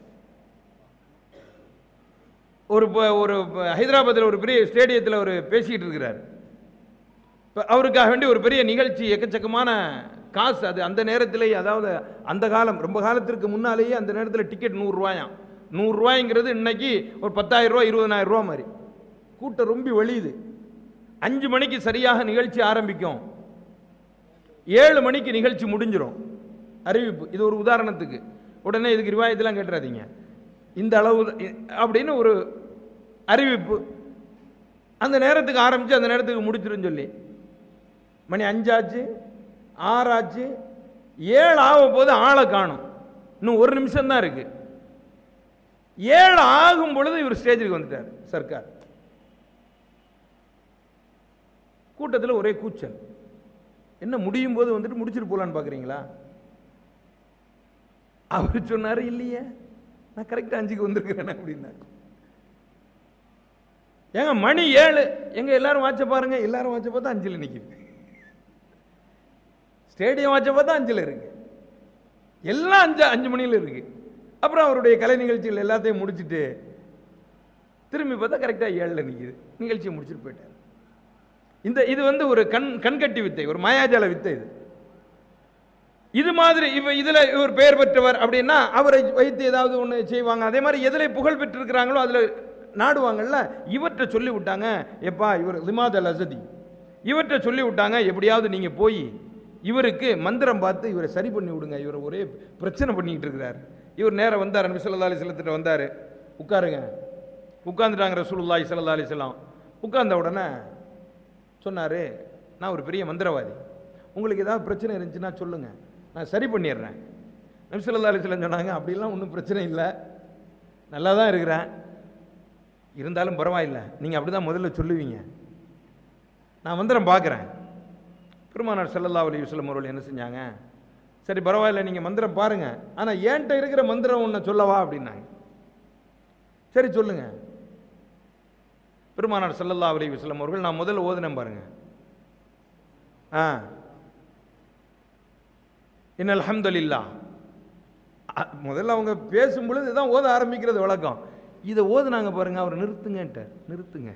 ஒரு ப- ஒரு ப- ஹைதராபாத்தில் ஒரு பெரிய ஸ்டேடியத்தில் அவர் பேசிக்கிட்டு இருக்கிறார் இப்ப அவருக்காக வேண்டி ஒரு பெரிய நிகழ்ச்சி எக்கச்சக்கமான காசு அது அந்த நேரத்திலேயே அதாவது அந்த காலம் ரொம்ப காலத்திற்கு முன்னாலேயே அந்த நேரத்தில் டிக்கெட் நூறுரூவாயாம் நூறுரூவாய்ங்கிறது இன்னைக்கு ஒரு பத்தாயிரம் ரூபா இருபதாயிரம் ரூபா மாதிரி கூட்டம் ரொம்ப வெளியுது அஞ்சு மணிக்கு சரியாக நிகழ்ச்சி ஆரம்பிக்கும் ஏழு மணிக்கு நிகழ்ச்சி முடிஞ்சிடும் அறிவிப்பு இது ஒரு உதாரணத்துக்கு உடனே இதுக்கு ரிவாயத்தெல்லாம் கேட்டுறாதீங்க இந்த அளவு இ- அப்படின்னு ஒரு அறிவிப்பு அந்த நேரத்துக்கு ஆரம்பித்து அந்த நேரத்துக்கு முடிச்சிருன்னு சொல்லி மணி அஞ்சாச்சு ஆறாச்சு ஏழு ஆகும் போது ஆளை காணும் இன்னும் ஒரு நிமிஷம் தான் இருக்கு ஏழு ஆகும் பொழுது இவர் ஸ்டேஜுக்கு வந்துட்டார் சர்க்கார் கூட்டத்தில் ஒரே கூச்சல் என்ன முடியும் போது வந்துட்டு முடிச்சிட்டு போலான்னு பார்க்குறீங்களா அவர் சொன்னார் இல்லையே நான் கரெக்டாக அஞ்சுக்கு வந்திருக்கிறேன் அப்படின்னாரு ஏங்க மணி ஏழு எங்க எல்லாரும் வாட்ச பாருங்க எல்லாரும் வாட்ச பார்த்தா அஞ்சில் நிக்குது ஸ்டேடியம் வாட்ச பார்த்தா அஞ்சில் இருக்கு எல்லாம் அஞ்சு அஞ்சு மணியில் இருக்கு அப்புறம் அவருடைய கலை நிகழ்ச்சிகள் எல்லாத்தையும் முடிச்சிட்டு திரும்பி பார்த்தா கரெக்டாக ஏழில் நிக்குது நிகழ்ச்சியை முடிச்சுட்டு போயிட்டார் இந்த இது வந்து ஒரு கண் கண்கட்டி வித்தை ஒரு மாயாஜால வித்தை இது இது மாதிரி இவ இதுல இவர் பெயர் பெற்றவர் அப்படின்னா அவரை வைத்து ஏதாவது ஒன்று செய்வாங்க அதே மாதிரி எதில் புகழ் பெற்றிருக்கிறாங்களோ அதில் நாடுவாங்கல்ல இவற்றை சொல்லி விட்டாங்க எப்பா இவர் லிமாத் அல் அசதி இவற்றை சொல்லி விட்டாங்க எப்படியாவது நீங்க போய் இவருக்கு மந்திரம் பார்த்து இவரை சரி பண்ணி விடுங்க இவர் ஒரே பிரச்சனை பண்ணிக்கிட்டு இருக்கிறார் இவர் நேரா வந்தார் நபி ஸல்லல்லாஹு அலைஹி வஸல்லத்திட்ட வந்தார் உட்காருங்க உட்கார்ந்துட்டாங்க ரசூலுல்லாஹி ஸல்லல்லாஹு அலைஹி வஸல்லம் உட்கார்ந்த உடனே சொன்னார் நான் ஒரு பெரிய மந்திரவாதி உங்களுக்கு ஏதாவது பிரச்சனை இருந்துச்சுன்னா சொல்லுங்க நான் சரி பண்ணிடுறேன் நபிசல்லா அலிஸ்லாம் சொன்னாங்க அப்படிலாம் ஒன்றும் பிரச்சனை இல்லை நல்லா தான் இருக்கிறேன் இருந்தாலும் பரவாயில்லை நீங்கள் அப்படி தான் முதல்ல சொல்லுவீங்க நான் மந்திரம் பார்க்குறேன் பெருமானார் ஸல்லல்லாஹு அலைஹி வஸல்லம் அவர்கள் என்ன செஞ்சாங்க சரி பரவாயில்ல நீங்கள் மந்திரம் பாருங்க ஆனால் ஏன்ட்ட இருக்கிற மந்திரம் ஒன்று சொல்லவா அப்படின்னாங்க சரி சொல்லுங்க பெருமானார் ஸல்லல்லாஹு அலைஹி வஸல்லம் அவர்கள் நான் முதல்ல ஓதுனேன் பாருங்க ஆ இன்னல் அல்ஹம்துலில்லா அ- முதல்ல அவங்க பேசும் பொழுது இதான் ஓத ஆரம்பிக்கிறது வழக்கம் இதை ஓதுனாங்க பாருங்க அவர் நிறுத்துங்கன்ட்ட நிறுத்துங்க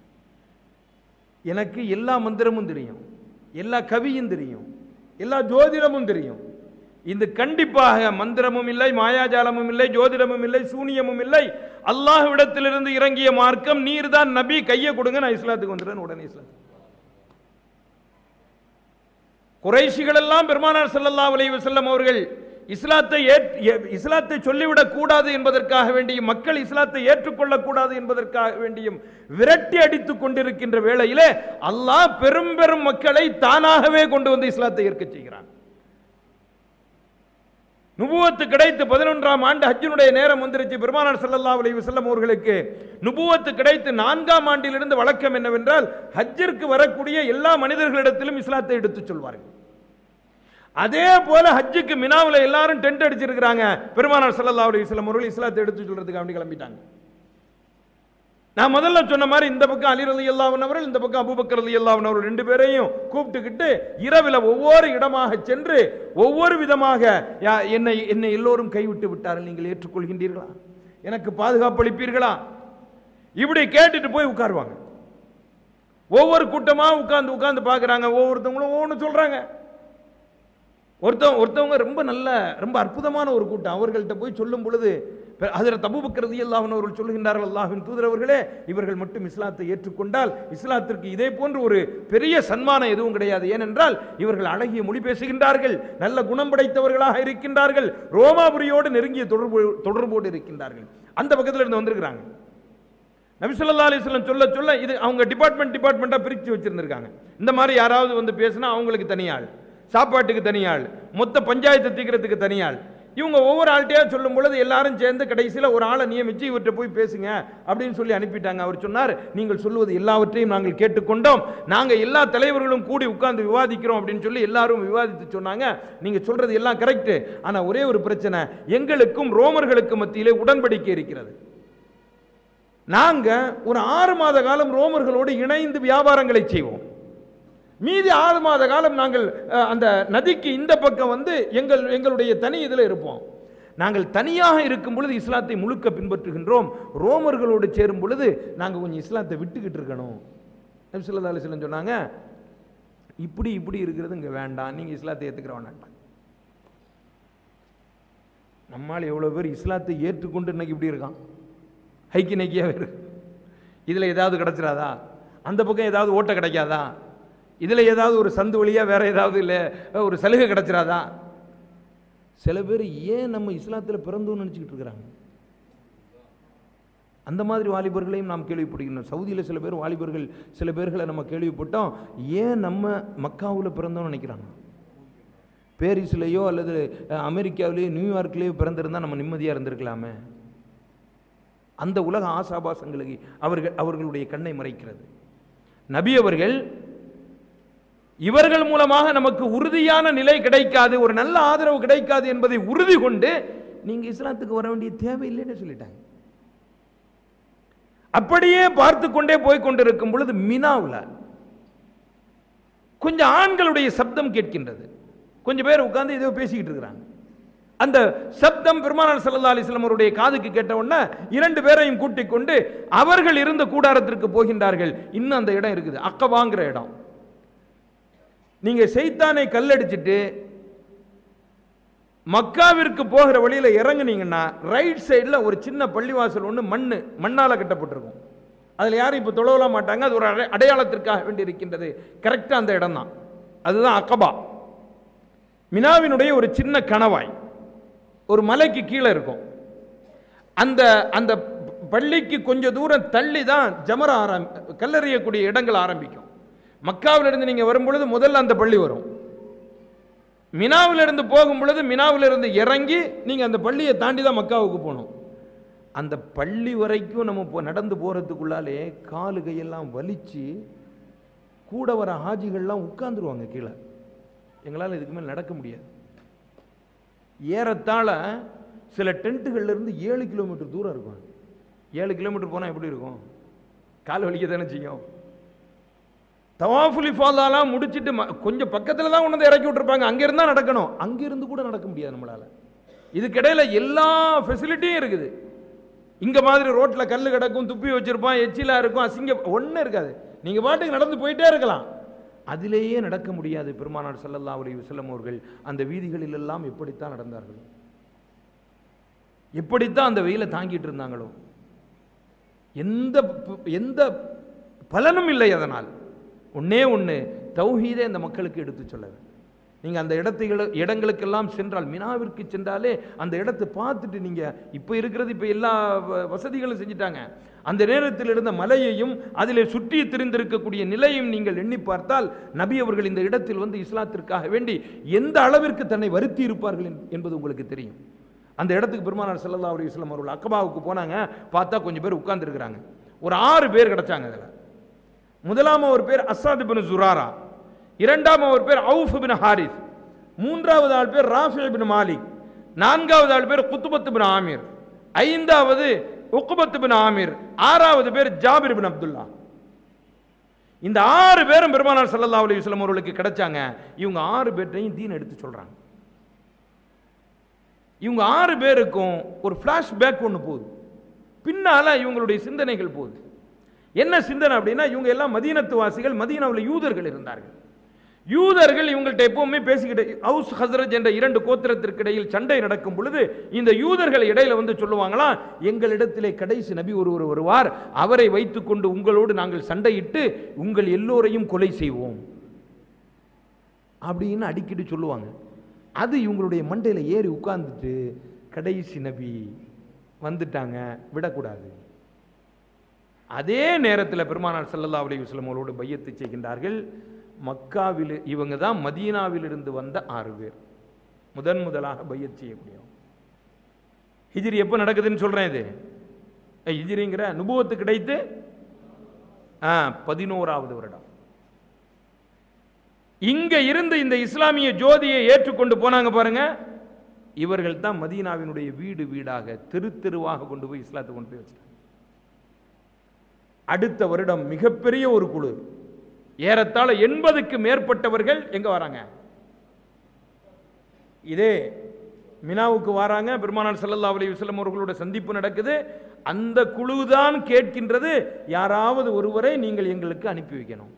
எனக்கு எல்லா மந்திரமும் தெரியும் எல்லா கவியும் தெரியும் எல்லா ஜோதிடமும் தெரியும் இந்த கண்டிப்பாக மந்திரமும் இல்லை மாயாஜாலமும் இல்லை ஜோதிடமும் இல்லை சூனியமும் இல்லை அல்லாஹ்விடத்திலிருந்து இறங்கிய மார்க்கம் நீர் தான் நபி கையை கொடுங்க நான் இஸ்லாத்துக்கு வந்துடுறேன் உடனே இஸ்லாம் குறைஷிகள் எல்லாம் பெருமானார் ஸல்லல்லாஹு அலைஹி வஸல்லம் அவர்கள் இஸ்லாத்தை ஏற்- ஏ- இஸ்லாத்தை சொல்லிவிடக் கூடாது என்பதற்காக வேண்டியும் மக்கள் இஸ்லாத்தை ஏற்றுக்கொள்ளக் கூடாது என்பதற்காக வேண்டியும் விரட்டி அடித்துக் கொண்டிருக்கின்ற வேளையிலே அல்லாஹ் பெரும் பெரும் மக்களை தானாகவே கொண்டு வந்து இஸ்லாத்தை ஏற்கச் செய்கிறான் நுபுவத்து கிடைத்து பதினொன்றாம் ஆண்டு ஹஜ்ஜினுடைய நேரம் வந்துருச்சு பெருமானார் ஸல்லல்லாஹு அலைஹி வஸல்லம் அவர்களுக்கு நுபுவத்து கிடைத்து நான்காம் ஆண்டிலிருந்து வழக்கம் என்னவென்றால் ஹஜ்ஜிற்கு வரக்கூடிய எல்லா மனிதர்களிடத்திலும் இஸ்லாத்தை எடுத்துச் சொல்வார்கள் அதே போல ஹஜ்ஜுக்கு மினாவுல எல்லாரும் டென்ட் அடிச்சிருக்கிறாங்க பெருமானார் ஸல்லல்லாஹு அலைஹி வஸல்லம் அவர்கள் இஸ்லாத்தை எடுத்து சொல்றதுக்கு வேண்டி கிளம்பிட்டாங்க நான் முதல்ல சொன்ன மாதிரி இந்த பக்கம் அலி ரலி அவர்கள் இந்த பக்கம் அபூபக்கர் ரலி அவர்கள் ரெண்டு பேரையும் கூப்பிட்டுக்கிட்டு இரவில் ஒவ்வொரு இடமாக சென்று ஒவ்வொரு விதமாக யா- என்னை என்னை எல்லோரும் கைவிட்டு விட்டார்கள் நீங்கள் ஏற்றுக்கொள்கின்றீர்களா எனக்கு பாதுகாப்பு அளிப்பீர்களா இப்படி கேட்டுட்டு போய் உட்காருவாங்க ஒவ்வொரு கூட்டமா உட்கார்ந்து உட்கார்ந்து பார்க்கறாங்க ஒவ்வொருத்தவங்களும் ஒவ்வொன்று சொல்றாங்க ஒருத்தவங்க ஒருத்தவங்க ரொம்ப நல்ல ரொம்ப அற்புதமான ஒரு கூட்டம் அவர்கள்ட்ட போய் சொல்லும் பொழுது அதில் தபுபக்கிறது அல்லாஹன் அவர்கள் சொல்லுகின்றார்கள் அல்லாஹின் தூதரவர்களே இவர்கள் மட்டும் இஸ்லாத்தை ஏற்றுக்கொண்டால் இஸ்லாத்திற்கு இதே போன்று ஒரு பெரிய சன்மானம் எதுவும் கிடையாது ஏனென்றால் இவர்கள் அழகிய மொழி பேசுகின்றார்கள் நல்ல குணம் படைத்தவர்களாக இருக்கின்றார்கள் ரோமாபுரியோடு நெருங்கிய தொடர்பு தொடர்போடு இருக்கின்றார்கள் அந்த பக்கத்தில் இருந்து வந்திருக்கிறாங்க நபிசல்லா அலிஸ்லம் சொல்ல சொல்ல இது அவங்க டிபார்ட்மெண்ட் டிபார்ட்மெண்ட்டாக பிரித்து வச்சிருந்திருக்காங்க இந்த மாதிரி யாராவது வந்து பேசினா அவங்களுக்கு தனியாள் சாப்பாட்டுக்கு தனியாள் மொத்த பஞ்சாயத்து தீக்கிறதுக்கு தனியாள் இவங்க ஒவ்வொரு ஆள்கிட்டயா சொல்லும் பொழுது எல்லாரும் சேர்ந்து கடைசியில் ஒரு ஆளை நியமிச்சு இவர்கிட்ட போய் பேசுங்க அப்படின்னு சொல்லி அனுப்பிட்டாங்க அவர் சொன்னார் நீங்கள் சொல்லுவது எல்லாவற்றையும் நாங்கள் கேட்டுக்கொண்டோம் நாங்கள் எல்லா தலைவர்களும் கூடி உட்கார்ந்து விவாதிக்கிறோம் அப்படின்னு சொல்லி எல்லாரும் விவாதித்து சொன்னாங்க நீங்கள் சொல்றது எல்லாம் கரெக்ட் ஆனால் ஒரே ஒரு பிரச்சனை எங்களுக்கும் ரோமர்களுக்கு மத்தியிலே உடன்படிக்கை இருக்கிறது நாங்க ஒரு ஆறு மாத காலம் ரோமர்களோடு இணைந்து வியாபாரங்களை செய்வோம் மீதி ஆறு மாத காலம் நாங்கள் அஹ், அந்த நதிக்கு இந்த பக்கம் வந்து எங்கள் எங்களுடைய தனி இதில் இருப்போம் நாங்கள் தனியாக இருக்கும் பொழுது இஸ்லாத்தை முழுக்க பின்பற்றுகின்றோம் ரோமர்களோடு சேரும் பொழுது நாங்கள் கொஞ்சம் இஸ்லாத்தை விட்டுக்கிட்டு இருக்கணும் நபிசுல்லா அலிஸ்லம் சொன்னாங்க இப்படி இப்படி இருக்கிறது இங்கே வேண்டாம் நீங்கள் இஸ்லாத்தை ஏற்றுக்கிற வேண்டாம் நம்மால் எவ்வளோ பேர் இஸ்லாத்தை ஏற்றுக்கொண்டு இன்னைக்கு இப்படி இருக்கான் ஹைக்கி நைக்கியாக இருக்கு இதில் ஏதாவது கிடச்சிராதா அந்த பக்கம் ஏதாவது ஓட்டை கிடைக்காதா இதில் ஏதாவது ஒரு சந்து வழியாக வேற ஏதாவது இல்லை ஒரு சலுகை கிடச்சிராதா சில பேர் ஏன் நம்ம இஸ்லாத்தில் பிறந்தோம்னு நினச்சிக்கிட்டு இருக்கிறாங்க அந்த மாதிரி வாலிபர்களையும் நாம் கேள்விப்படுகிறோம் சவுதியில் சில பேர் வாலிபர்கள் சில பேர்களை நம்ம கேள்விப்பட்டோம் ஏன் நம்ம மக்காவில் பிறந்தோம்னு நினைக்கிறாங்க பேரிஸ்லேயோ அல்லது அஹ், அமெரிக்காவிலேயோ நியூயார்க்லேயோ பிறந்திருந்தால் நம்ம நிம்மதியாக இருந்திருக்கலாமே அந்த உலக ஆசாபாசங்களுக்கு அவர்கள் அவர்களுடைய கண்ணை மறைக்கிறது நபி அவர்கள் இவர்கள் மூலமாக நமக்கு உறுதியான நிலை கிடைக்காது ஒரு நல்ல ஆதரவு கிடைக்காது என்பதை உறுதி கொண்டு நீங்க இஸ்லாத்துக்கு வர வேண்டிய தேவையில்லைன்னு சொல்லிட்டாங்க அப்படியே பார்த்து கொண்டே போய் கொண்டிருக்கும் பொழுது மினாவில் கொஞ்சம் ஆண்களுடைய சப்தம் கேட்கின்றது கொஞ்சம் பேர் உட்கார்ந்து ஏதோ பேசிக்கிட்டு இருக்கிறாங்க அந்த சப்தம் பெருமானார் ஸல்லல்லாஹு அலைஹி வஸல்லம் அவருடைய காதுக்கு கேட்ட உடனே இரண்டு பேரையும் கூட்டிக் கொண்டு அவர்கள் இருந்த கூடாரத்திற்கு போகின்றார்கள் இன்னும் அந்த இடம் இருக்குது அக்கவாங்கிற இடம் நீங்க செய்தானை கல்லடிச்சிட்டு மக்காவிற்கு போகிற வழியில இறங்குனீங்கன்னா ரைட் சைடில் ஒரு சின்ன பள்ளிவாசல் ஒன்று மண்ணு மண்ணால கட்டப்பட்டிருக்கும் அதில் யாரும் இப்போ தொழவலாம் மாட்டாங்க அது ஒரு அடை- அடையாளத்திற்காக வேண்டி இருக்கின்றது கரெக்டாக அந்த இடம் தான் அதுதான் அக்கபா மினாவினுடைய ஒரு சின்ன கணவாய் ஒரு மலைக்கு கீழே இருக்கும் அந்த அந்த பள்ளிக்கு கொஞ்சம் தூரம் தள்ளி தான் ஜமர ஆரம் கல்லறியக்கூடிய இடங்கள் ஆரம்பிக்கும் மக்காவிலிருந்து நீங்கள் வரும்பொழுது முதல்ல அந்த பள்ளி வரும் மினாவிலிருந்து போகும் பொழுது மினாவிலிருந்து இறங்கி நீங்கள் அந்த பள்ளியை தாண்டி தான் மக்காவுக்கு போகணும் அந்த பள்ளி வரைக்கும் நம்ம இப்போ நடந்து போகிறதுக்குள்ளாலே காலு கையெல்லாம் வலிச்சு கூட வர ஹாஜிகள்லாம் உட்காந்துருவாங்க கீழே எங்களால் இதுக்கு மேல் நடக்க முடியாது ஏறத்தாழ சில டென்ட்டுகள்ல இருந்து ஏழு கிலோமீட்டர் தூரம் இருக்கும் ஏழு கிலோமீட்டர் போனால் எப்படி இருக்கும் கால் வலிக்க தானே செய்யும் தவாஃபுல் இஃபாதாலாம் முடிச்சிட்டு ம- கொஞ்சம் பக்கத்தில் தான் கொண்டு வந்து இறக்கி விட்டுருப்பாங்க அங்கிருந்து தான் நடக்கணும் அங்கிருந்து கூட நடக்க முடியாது நம்மளால இதுக்கிடையில எல்லா ஃபெசிலிட்டியும் இருக்குது இங்க மாதிரி ரோட்ல கல் கிடக்கும் துப்பி வச்சிருப்பான் எச்சிலா இருக்கும் அசிங்க ஒன்றும் இருக்காது நீங்க பாட்டுக்கு நடந்து போயிட்டே இருக்கலாம் அதிலேயே நடக்க முடியாது பெருமானார் ஸல்லல்லாஹு அலைஹி வஸல்லம் அவர்கள் அந்த வீதிகளில் எல்லாம் எப்படித்தான் நடந்தார்கள் எப்படித்தான் அந்த வெயிலை தாங்கிட்டு இருந்தாங்களோ எந்த ப- எந்த பலனும் இல்லை அதனால் ஒண்ணே ஒன்று தௌஹீதை அந்த மக்களுக்கு எடுத்து சொல்ல வேண்டும் நீங்கள் அந்த இடத்துகள இடங்களுக்கெல்லாம் சென்றால் மினாவிற்கு சென்றாலே அந்த இடத்தை பார்த்துட்டு நீங்கள் இப்போ இருக்கிறது இப்போ எல்லா வ- வசதிகளும் செஞ்சுட்டாங்க அந்த நேரத்தில் இருந்த மலையையும் அதிலே சுற்றி திரிந்திருக்கக்கூடிய நிலையும் நீங்கள் எண்ணி பார்த்தால் நபி அவர்கள் இந்த இடத்தில் வந்து இஸ்லாத்திற்காக வேண்டி எந்த அளவிற்கு தன்னை வருத்தி இருப்பார்கள் என்- என்பது உங்களுக்கு தெரியும் அந்த இடத்துக்கு பெருமானார் ஸல்லல்லாஹு அலைஹி வஸல்லம் அவர்கள் அக்கபாவுக்கு போனாங்க பார்த்தா கொஞ்சம் பேர் உட்கார்ந்துருக்கிறாங்க ஒரு ஆறு பேர் கிடைச்சாங்க அதில் முதலாம் ஒரு பேர் அசாத் பின் ஜுராரா இரண்டாம் ஒரு பேர் அவுஃப் பின் ஹாரிஸ் மூன்றாவது ஆள் பேர் ராஃபி பின் மாலிக் நான்காவது ஆள் பேர் குத்துபத் பின் ஆமீர் ஐந்தாவது உக்குபத் பின் ஆமீர் ஆறாவது பேர் ஜாபிர் பின் அப்துல்லா இந்த ஆறு பேரும் பெருமானார் ஸல்லல்லாஹு அலைஹி வஸல்லம் அவர்களுக்கு கிடைச்சாங்க இவங்க ஆறு பேர்ட்டையும் தீன் எடுத்து சொல்றாங்க இவங்க ஆறு பேருக்கும் ஒரு ஃப்ளாஷ்பேக் ஒன்று போகுது பின்னால இவங்களுடைய சிந்தனைகள் போகுது என்ன சிந்தனை அப்படின்னா இவங்க எல்லாம் மதீனத்து வாசிகள் மதீனாவில் யூதர்கள் இருந்தார்கள் யூதர்கள் இவங்கள்ட்ட எப்பவுமே பேசிக்கிட்டு ஹவுஸ் ஹசரத் என்ற இரண்டு கோத்திரத்திற்கு இடையில் சண்டை நடக்கும் பொழுது இந்த யூதர்கள் இடையில வந்து சொல்லுவாங்களாம் எங்களிடத்திலே கடைசி நபி ஒருவர் வருவார் அவரை வைத்துக்கொண்டு உங்களோடு நாங்கள் சண்டையிட்டு உங்கள் எல்லோரையும் கொலை செய்வோம் அப்படின்னு அடிக்கடி சொல்லுவாங்க அது இவங்களுடைய மண்டையில ஏறி உட்கார்ந்துட்டு கடைசி நபி வந்துட்டாங்க விடக்கூடாது அதே நேரத்தில் பெருமானார் ஸல்லல்லாஹு அலைஹி வஸல்லம் அவரோடு பையத்து செய்கின்றார்கள் மக்காவில் இவங்க தான் மதீனாவிலிருந்து வந்த ஆறு பேர் முதன் முதலாக பையத் செய்யக்கூடியவங்க ஹிஜ்ரி எப்போ நடக்குதுன்னு சொல்கிறேன் இது அஹ் ஹிஜ்ரிங்கிற நுபுவத்து கிடைத்து ஆ பதினோராவது வருடம் இங்க இருந்து இந்த இஸ்லாமிய ஜோதியை ஏற்றுக்கொண்டு போனாங்க பாருங்க இவர்கள் தான் மதீனாவினுடைய வீடு வீடாக தெரு தெருவாக கொண்டு போய் இஸ்லாத்தை கொண்டு போய் வச்சிட்டாங்க அடுத்த வருடம் மிகப்பெரிய ஒரு குழு ஏறத்தாழ எண்பதுக்கு மேற்பட்டவர்கள் எங்க வராங்க இதே மினாவுக்கு வராங்க பெருமானார் ஸல்லல்லாஹு அலைஹி வஸல்லம் அவர்களோட சந்திப்பு நடக்குது அந்த குழுதான் கேட்கின்றது யாராவது ஒருவரை நீங்கள் எங்களுக்கு அனுப்பி வைக்கணும்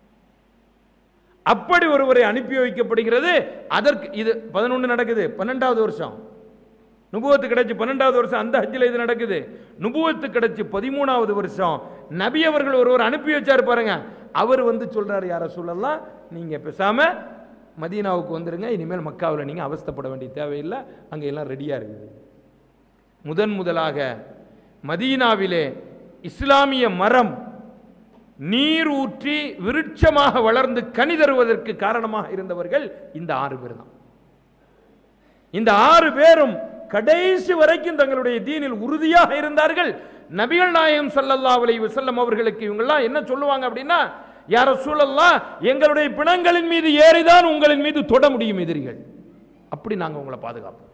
அப்படி ஒருவரை அனுப்பி வைக்கப்படுகிறது அதற்கு இது பதினொன்று நடக்குது பன்னெண்டாவது வருஷம் நுபுவத்து கிடைச்சு பன்னெண்டாவது வருஷம் அந்த ஹஜ்ஜில் இது நடக்குது நுபுவத்து கிடைச்சு பதிமூணாவது வருஷம் நபி அவர்கள் ஒருவர் அனுப்பி வச்சாரு பாருங்க அவர் வந்து சொல்றாரு யார சொல்லலாம் நீங்க பேசாம மதீனாவுக்கு வந்துருங்க இனிமேல் மக்காவில் நீங்க அவஸ்தைப்பட வேண்டிய தேவையில்லை அங்க எல்லாம் ரெடியா இருக்குது முதன் முதலாக மதீனாவிலே இஸ்லாமிய மரம் நீர் ஊற்றி விருட்சமாக வளர்ந்து கனி தருவதற்கு காரணமாக இருந்தவர்கள் இந்த ஆறு பேர் தான் இந்த ஆறு பேரும் கடைசி வரைக்கும் தங்களுடைய தீனில் உறுதியாக இருந்தார்கள் நபிகள் நாயகம் ஸல்லல்லாஹு அலைஹி வஸல்லம் அவர்களுக்கு இவங்கெல்லாம் என்ன சொல்லுவாங்க அப்படின்னா யார சூழல்லாம் எங்களுடைய பிணங்களின் மீது ஏறிதான் உங்களின் மீது தொட முடியும் எதிரிகள் அப்படி நாங்க உங்களை பாதுகாப்போம்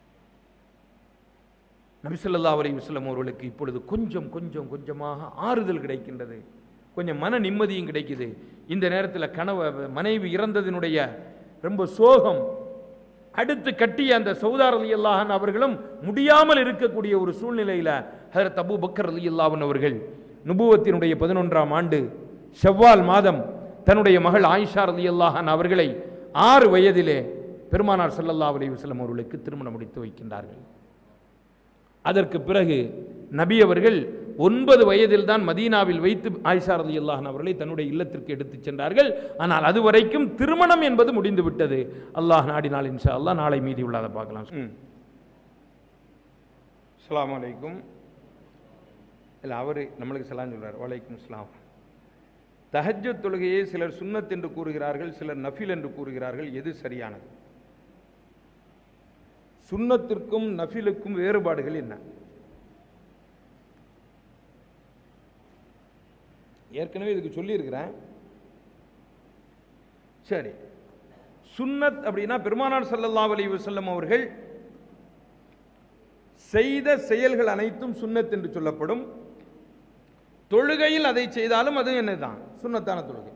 நபி ஸல்லல்லாஹு அலைஹி வஸல்லம் அவர்களுக்கு இப்பொழுது கொஞ்சம் கொஞ்சம் கொஞ்சமாக ஆறுதல் கிடைக்கின்றது கொஞ்சம் மன நிம்மதியும் கிடைக்குது இந்த நேரத்தில் கணவ மனைவி இறந்ததினுடைய ரொம்ப சோகம் அடுத்து கட்டிய அந்த சௌதார் அலி அல்லாஹன் அவர்களும் முடியாமல் இருக்கக்கூடிய ஒரு சூழ்நிலையில் ஹதரத் அபூ பக்கர் அலி அல்லாஹன் அவர்கள் நுபுவத்தினுடைய பதினொன்றாம் ஆண்டு ஷவ்வால் மாதம் தன்னுடைய மகள் ஆயிஷா அலி அல்லாஹன் அவர்களை ஆறு வயதிலே பெருமானார் ஸல்லல்லாஹு அலைஹி வஸல்லம் அவர்களுக்கு திருமணம் முடித்து வைக்கின்றார்கள் அதற்கு பிறகு நபி அவர்கள் ஒன்பது வயதில் தான் மதீனாவில் வைத்து ஆயிஷா ரலி அல்லாஹன் அவர்களை தன்னுடைய இல்லத்திற்கு எடுத்துச் சென்றார்கள் ஆனால் அதுவரைக்கும் திருமணம் என்பது முடிந்து விட்டது அல்லாஹ் நாடினால் இன்ஷா அல்லாஹ் நாளை மீதி உள்ளதை பார்க்கலாம் ம் அஸ்ஸலாமு அலைக்கும் இல்லை அவர் நம்மளுக்கு சலாம் சொல்றார் வலைக்கும் அஸ்ஸலாம் தஹஜ்ஜத் தொழுகையை சிலர் சுன்னத் என்று கூறுகிறார்கள் சிலர் நஃபில் என்று கூறுகிறார்கள் எது சரியானது சுன்னத்திற்கும் நஃபிலுக்கும் வேறுபாடுகள் என்ன ஏற்கனவே இதுக்கு சொல்லியிருக்கிறேன் சரி சுன்னத் அப்படின்னா பெருமானார் ஸல்லல்லாஹு அலைஹி வஸல்லம் அவர்கள் செய்த செயல்கள் அனைத்தும் சுன்னத் என்று சொல்லப்படும் தொழுகையில் அதை செய்தாலும் அது என்னதான் சுன்னத்தான தொழுகை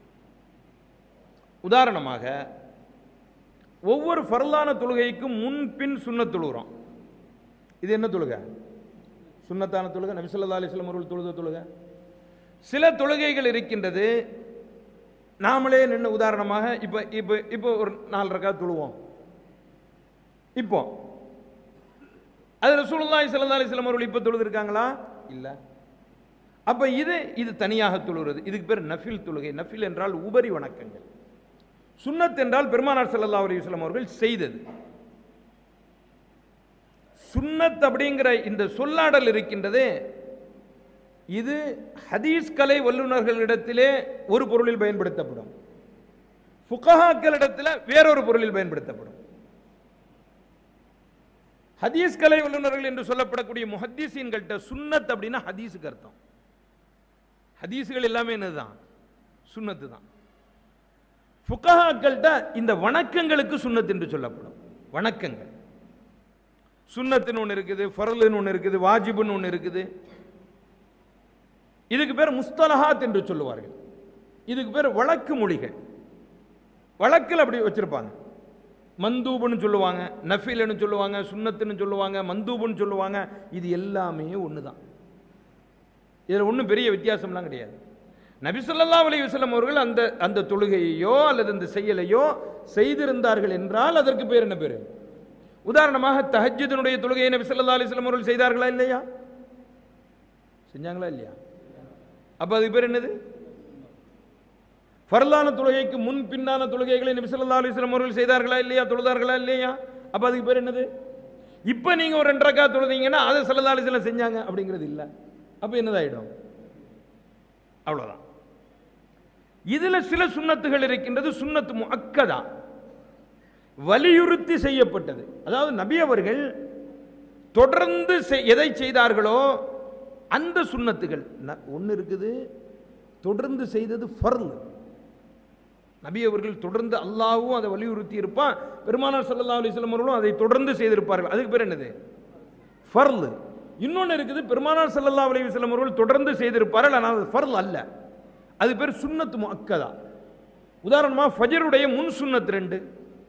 உதாரணமாக ஒவ்வொரு ஃபர்லான தொழுகைக்கும் முன்பின் சுன்னத் தொழுகிறோம் இது என்ன தொழுகை சுன்னத்தான தொழுகை நபி ஸல்லல்லாஹு அலைஹி வஸல்லம் அவர்கள் தொழுத தொழுகை சில தொழுகைகள் இருக்கின்றது நாமளே நின்று உதாரணமாக இப்போ இப்போ இப்போ ஒரு நாலு ரக்கா தொழுவோம் இப்போ அது ரசூலுல்லாஹி ஸல்லல்லாஹு அலைஹி வஸல்லம் அவர்கள் இப்போ தொழுதுருக்காங்களா இல்லை அப்போ இது இது தனியாக தொழுகிறது இதுக்கு பேர் நஃபில் தொழுகை நஃபில் என்றால் உபரி வணக்கங்கள் சுன்னத் என்றால் பெருமானார் ஸல்லல்லாஹு அலைஹி வஸல்லம் அவர்கள் செய்தது சுன்னத் அப்படிங்கிற இந்த சொல்லாடல் இருக்கின்றதே இது ஹதீஸ் கலை வல்லுநர்களிடத்திலே ஒரு பொருளில் பயன்படுத்தப்படும் ஃபுகஹாக்களிடத்தில் வேறொரு பொருளில் பயன்படுத்தப்படும் ஹதீஸ் கலை வல்லுநர்கள் என்று சொல்லப்படக்கூடிய முஹத்தீசீன்கள்ட்ட சுன்னத் அப்படின்னா ஹதீஸுக்கு அர்த்தம் ஹதீஸுகள் எல்லாமே என்னதுதான் சுன்னத்து தான் ஃபுகஹாக்கள்கிட்ட இந்த வணக்கங்களுக்கு சுன்னத் என்று சொல்லப்படும் வணக்கங்கள் சுன்னத்துன்னு ஒன்று இருக்குது ஃபரலுன்னு ஒன்று இருக்குது வாஜிபுன்னு ஒன்று இருக்குது இதுக்கு பேர் முஸ்தலஹாத் என்று சொல்லுவார்கள் இதுக்கு பேர் வழக்கு மொழிகள் வழக்கில் அப்படி வச்சிருப்பாங்க மந்தூபுன்னு சொல்லுவாங்க நஃபில்னு சொல்லுவாங்க சுன்னத்துன்னு சொல்லுவாங்க மந்தூபுன்னு சொல்லுவாங்க இது எல்லாமே ஒன்று தான் இதில் ஒன்றும் பெரிய வித்தியாசம்லாம் கிடையாது நபி ஸல்லல்லாஹு அலைஹி வஸல்லம் அவர்கள் அந்த அந்த தொழுகையையோ அல்லது அந்த செயலையோ செய்திருந்தார்கள் என்றால் அதற்கு பேர் என்ன பேர் உதாரணமாக தஹஜ்ஜுதினுடைய தொழுகையை நபி ஸல்லல்லாஹு அலைஹி வஸல்லம் அவர்கள் செய்தார்களா இல்லையா செஞ்சாங்களா இல்லையா அப்ப அதுக்கு பேர் என்னது ஃபர்லான தொழுகைக்கு முன் பின்னான தொழுகைகளை நபி ஸல்லல்லாஹு அலைஹி வஸல்லம் அவர்கள் செய்தார்களா இல்லையா தொழுதார்களா இல்லையா அப்ப அதுக்கு பேர் என்னது இப்போ நீங்க ஒரு ரெண்டு ரக்கா தொழுதீங்கன்னா அதை ஸல்லல்லாஹு அலைஹி வஸல்லம் செஞ்சாங்க அப்படிங்கிறது இல்லை அப்ப என்னதாயிடும் அவ்வளவுதான் இதுல சில சுன்னத்துகள் இருக்கின்றது சுன்னத்து முஅக்கதா வலியுறுத்தி செய்யப்பட்டது அதாவது நபி அவர்கள் தொடர்ந்து செய்- எதை செய்தார்களோ அந்த சுன்னத்துகள் ஒன்று இருக்குது தொடர்ந்து செய்தது ஃபர்ல் நபி அவர்கள் தொடர்ந்து அல்லாவும் அதை வலியுறுத்தி இருப்பான் பெருமானார் ஸல்லல்லாஹு அலைஹி வஸல்லம் அவர்களும் அதை தொடர்ந்து செய்திருப்பார்கள் அதுக்கு பேர் என்னது ஃபர்ல் இன்னொன்று இருக்குது பெருமானார் ஸல்லல்லாஹு அலைஹி வஸல்லம் அவர்கள் தொடர்ந்து செய்திருப்பார்கள் ஆனால் அது ஃபர்ல் அல்ல அது பேர் சுன்னத்து முஅக்கதா உதாரணமாக ஃபஜருடைய முன் சுன்னத் ரெண்டு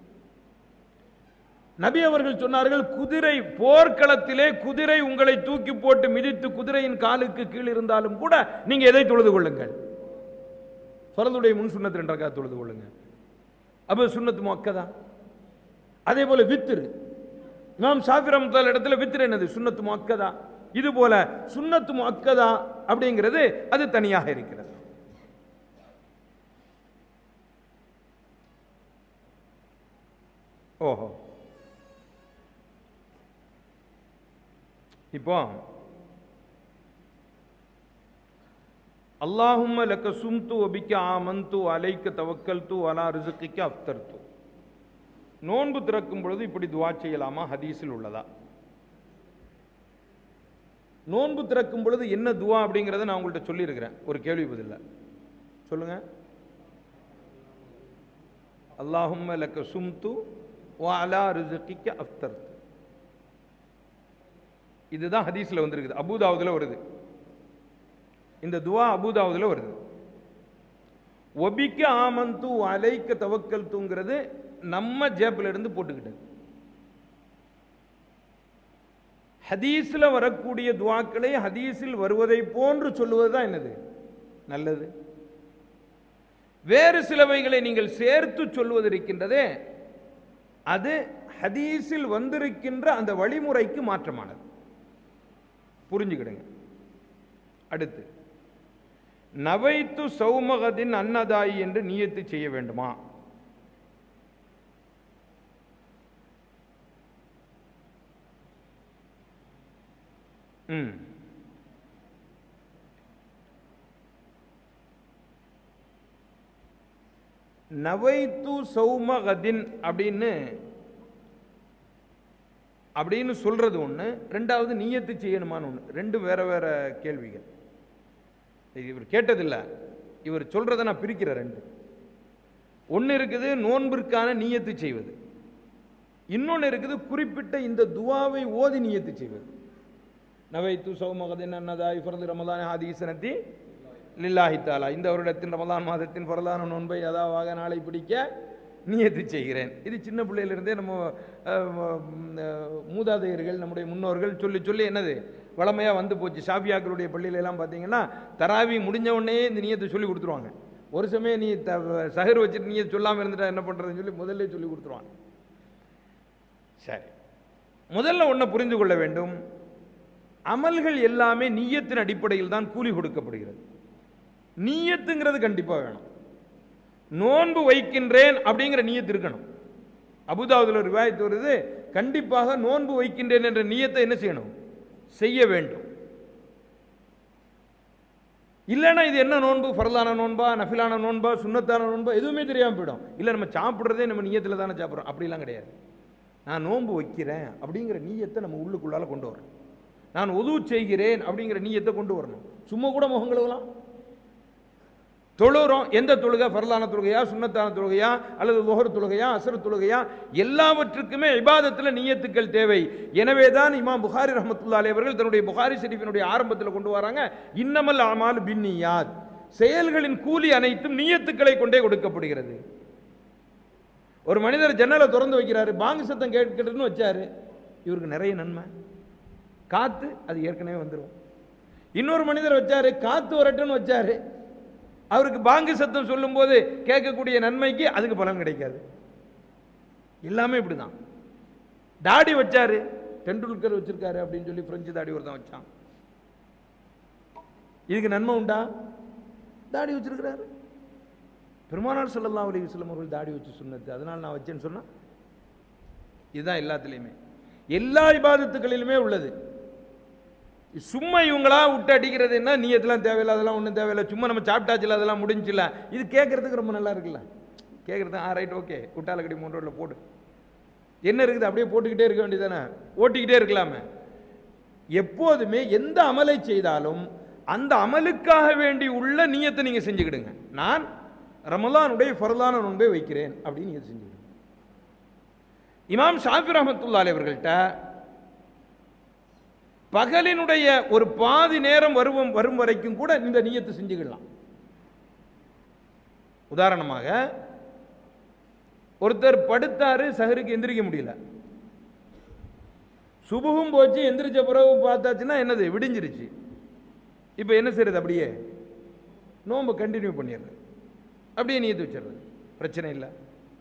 நபி அவர்கள் சொன்னார்கள் குதிரை போர்க்களத்திலே குதிரை உங்களை தூக்கி போட்டு மிதித்து குதிரையின் காலுக்கு கீழ் இருந்தாலும் கூட நீங்க எதை தொழுது கொள்ளுங்கள் ஃபரதுடைய முன் சுண்ணத்து ரெண்டரைக்கா தொழுது கொள்ளுங்க அப்ப சுன்னத்து முக்கதா அதே போல வித்திரு இமாம் ஷாஃபி ரஹ்மத்துல்லாஹி இடத்துல வித்திரு என்னது சுன்னத்து முக்கதா இது போல சுன்னத்து முக்கதா அப்படிங்கிறது அது தனியாக இருக்கிறது ஓஹோ இப்போ அல்லாஹும்ம லக்க சும்து ஒபிக்க ஆமந்து அலைக்க தவக்கல்து அலா ரிசுக்கிக்க அப்தர்த்து நோன்பு திறக்கும் பொழுது இப்படி துவா செய்யலாமா ஹதீஸில் உள்ளதா நோன்பு திறக்கும் பொழுது என்ன துவா அப்படிங்கிறத நான் உங்கள்கிட்ட சொல்லியிருக்கிறேன் ஒரு கேள்வி பதில்ல சொல்லுங்க அல்லாஹும்ம லக்க சும்து வ அலா ரிசுக்கிக்க அப்தர்த்து இதுதான் ஹதீஸ்ல வந்திருக்குது அபூதாவுதுல வருது இந்த துவா அபூதாவுதுல வருது ஒபிக்க ஆமந்து அலைக்க தவக்கல் தூங்கிறது நம்ம ஜேப்ல இருந்து போட்டுக்கிட்டது ஹதீஸ்ல வரக்கூடிய துவாக்களை ஹதீஸில் வருவதை போன்று சொல்லுவது தான் என்னது நல்லது வேறு சிலவைகளை நீங்கள் சேர்த்து சொல்வது இருக்கின்றதே அது ஹதீஸில் வந்திருக்கின்ற அந்த வழிமுறைக்கு மாற்றமானது புரிஞ்சுக்கிடுங்க அடுத்து நவைத்து சௌமகதின் அன்னதாயி என்று நியத்து செய்ய வேண்டுமா ம் நவைத்து சௌமகதின் அப்படின்னு அப்படின்னு சொல்றது ஒன்று ரெண்டாவது நீயத்து செய்யணுமான்னு ஒன்று ரெண்டும் வேற வேற கேள்விகள் இது இவர் கேட்டதில்ல இவர் சொல்றதை நான் பிரிக்கிறேன் ரெண்டு ஒன்று இருக்குது நோன்பிற்கான நீயத்து செய்வது இன்னொன்று இருக்குது குறிப்பிட்ட இந்த துவாவை ஓதி நீயத்து செய்வது நவைத்து சௌமகதின் அன்னதாய் ஃபரது ரமலான் ஹாதீசனத்தி லில்லாஹி தாலா இந்த வருடத்தின் ரமலான் மாதத்தின் பரலான நோன்பை அதாவாக நாளை பிடிக்க நியத்து செய்கிறேன் இது சின்ன பிள்ளையிலிருந்தே நம்ம அஹ், ம், அஹ், மூதாதையர்கள் நம்முடைய முன்னோர்கள் சொல்லி சொல்லி என்னது வளமையாக வந்து போச்சு ஷாஃபியாக்களுடைய பள்ளியில எல்லாம் பார்த்தீங்கன்னா தராவி முடிஞ்ச உடனே இந்த நியத்தை சொல்லி கொடுத்துருவாங்க ஒரு சமயம் நீ த சஹர் வச்சுட்டு நீ சொல்லாமல் இருந்துட்டா என்ன பண்ணுறதுன்னு சொல்லி முதல்ல சொல்லி கொடுத்துருவாங்க சரி முதல்ல ஒன்றை புரிந்து கொள்ள வேண்டும் அமல்கள் எல்லாமே நீயத்தின் அடிப்படையில் தான் கூலி கொடுக்கப்படுகிறது நீயத்துங்கிறது கண்டிப்பாக வேணும் நோன்பு வைக்கின்றேன் அப்படிங்கிற நீயத்து இருக்கணும் அபுதாபுல ஒரு விவாயத்து வருது கண்டிப்பாக நோன்பு வைக்கின்றேன் என்ற நீயத்தை என்ன செய்யணும் செய்ய வேண்டும் இல்லைன்னா இது என்ன நோன்பு ஃபரலான நோன்பா நஃபிலான நோன்பா சுன்னத்தான நோன்பா எதுவுமே தெரியாமல் போயிடும் இல்லை நம்ம சாப்பிட்றதே நம்ம நீயத்தில் தானே சாப்பிட்றோம் அப்படிலாம் கிடையாது நான் நோன்பு வைக்கிறேன் அப்படிங்கிற நீயத்தை நம்ம உள்ளுக்குள்ளால கொண்டு வரணும் நான் உதவு செய்கிறேன் அப்படிங்கிற நீயத்தை கொண்டு வரணும் சும்மா கூட முகம் கழுவலாம் தொழுகிறோம் எந்த தொழுகை ஃபர்லான தொழுகையா சுன்னத்தான தொழுகையா அல்லது லோகர் தொழுகையா அசர் தொழுகையா எல்லாவற்றுக்குமே இபாதத்தில் நீயத்துக்கள் தேவை எனவே தான் இமாம் புகாரி ரஹமத்துல்லா அலி அவர்கள் தன்னுடைய புகாரி ஷெரீஃபினுடைய ஆரம்பத்தில் கொண்டு வராங்க இன்னமல் அமால் பின்னியாத் செயல்களின் கூலி அனைத்தும் நீயத்துக்களை கொண்டே கொடுக்கப்படுகிறது ஒரு மனிதர் ஜன்னலை திறந்து வைக்கிறாரு பாங்கு சத்தம் கேட்கிறதுன்னு வச்சாரு இவருக்கு நிறைய நன்மை காத்து அது ஏற்கனவே வந்துடும் இன்னொரு மனிதர் வச்சாரு காத்து வரட்டும்னு வச்சாரு அவருக்கு பாங்கு சத்தம் சொல்லும்போது கேட்கக்கூடிய நன்மைக்கு அதுக்கு பலன் கிடைக்காது எல்லாமே இப்படிதான் தாடி வச்சாரு டெண்டுல்கர் வச்சிருக்காரு அப்படின்னு சொல்லி பிரெஞ்சு தாடி ஒருத்தன் வச்சான் இதுக்கு நன்மை உண்டா தாடி வச்சிருக்கிறாரு பெருமானார் ஸல்லல்லாஹு அலைஹி வஸல்லம் அவர்கள் தாடி வச்சு சுன்னத்து அதனால நான் வச்சேன்னு சொன்னா இதுதான் எல்லாத்துலேயுமே எல்லா இபாதத்துகளிலுமே உள்ளது சும்மா இவங்களா விட்டு அடிக்கிறது என்ன நீயத்தெல்லாம் தேவையில்லை அதெல்லாம் ஒன்றும் தேவையில்லை சும்மா நம்ம சாப்பிட்டாச்சுல அதெல்லாம் முடிஞ்சில்ல இது கேட்கறதுக்கு ரொம்ப நல்லா இருக்குல்ல கேட்குறது ஆ ரைட் ஓகே குட்டாலக்கடி மூணு ரோட்டில் போடு என்ன இருக்குது அப்படியே போட்டுக்கிட்டே இருக்க வேண்டியதானே ஓட்டிக்கிட்டே இருக்கலாமே எப்போதுமே எந்த அமலை செய்தாலும் அந்த அமலுக்காக வேண்டி உள்ள நியத்தை நீங்கள் செஞ்சுக்கிடுங்க நான் ரமலானுடைய ஃபரலான நோன்பை வைக்கிறேன் அப்படின்னு நீங்கள் செஞ்சுக்கிடுங்க இமாம் ஷாஃபி ரஹமத்துல்லாலே அவர்கள்ட்ட பகலினுடைய ஒரு பாதி நேரம் வருவம் வரும் வரைக்கும் கூட இந்த நியத்தை செஞ்சுக்கலாம் உதாரணமாக ஒருத்தர் படுத்தாரு சஹருக்கு எந்திரிக்க முடியல சுபுகும் போச்சு எந்திரிச்ச பிறகு பார்த்தாச்சுன்னா என்னது விடிஞ்சிருச்சு இப்போ என்ன செய்யறது அப்படியே நோன்பை கண்டினியூ பண்ணிடுறது அப்படியே நீத்து வச்சிடுறது பிரச்சனை இல்லை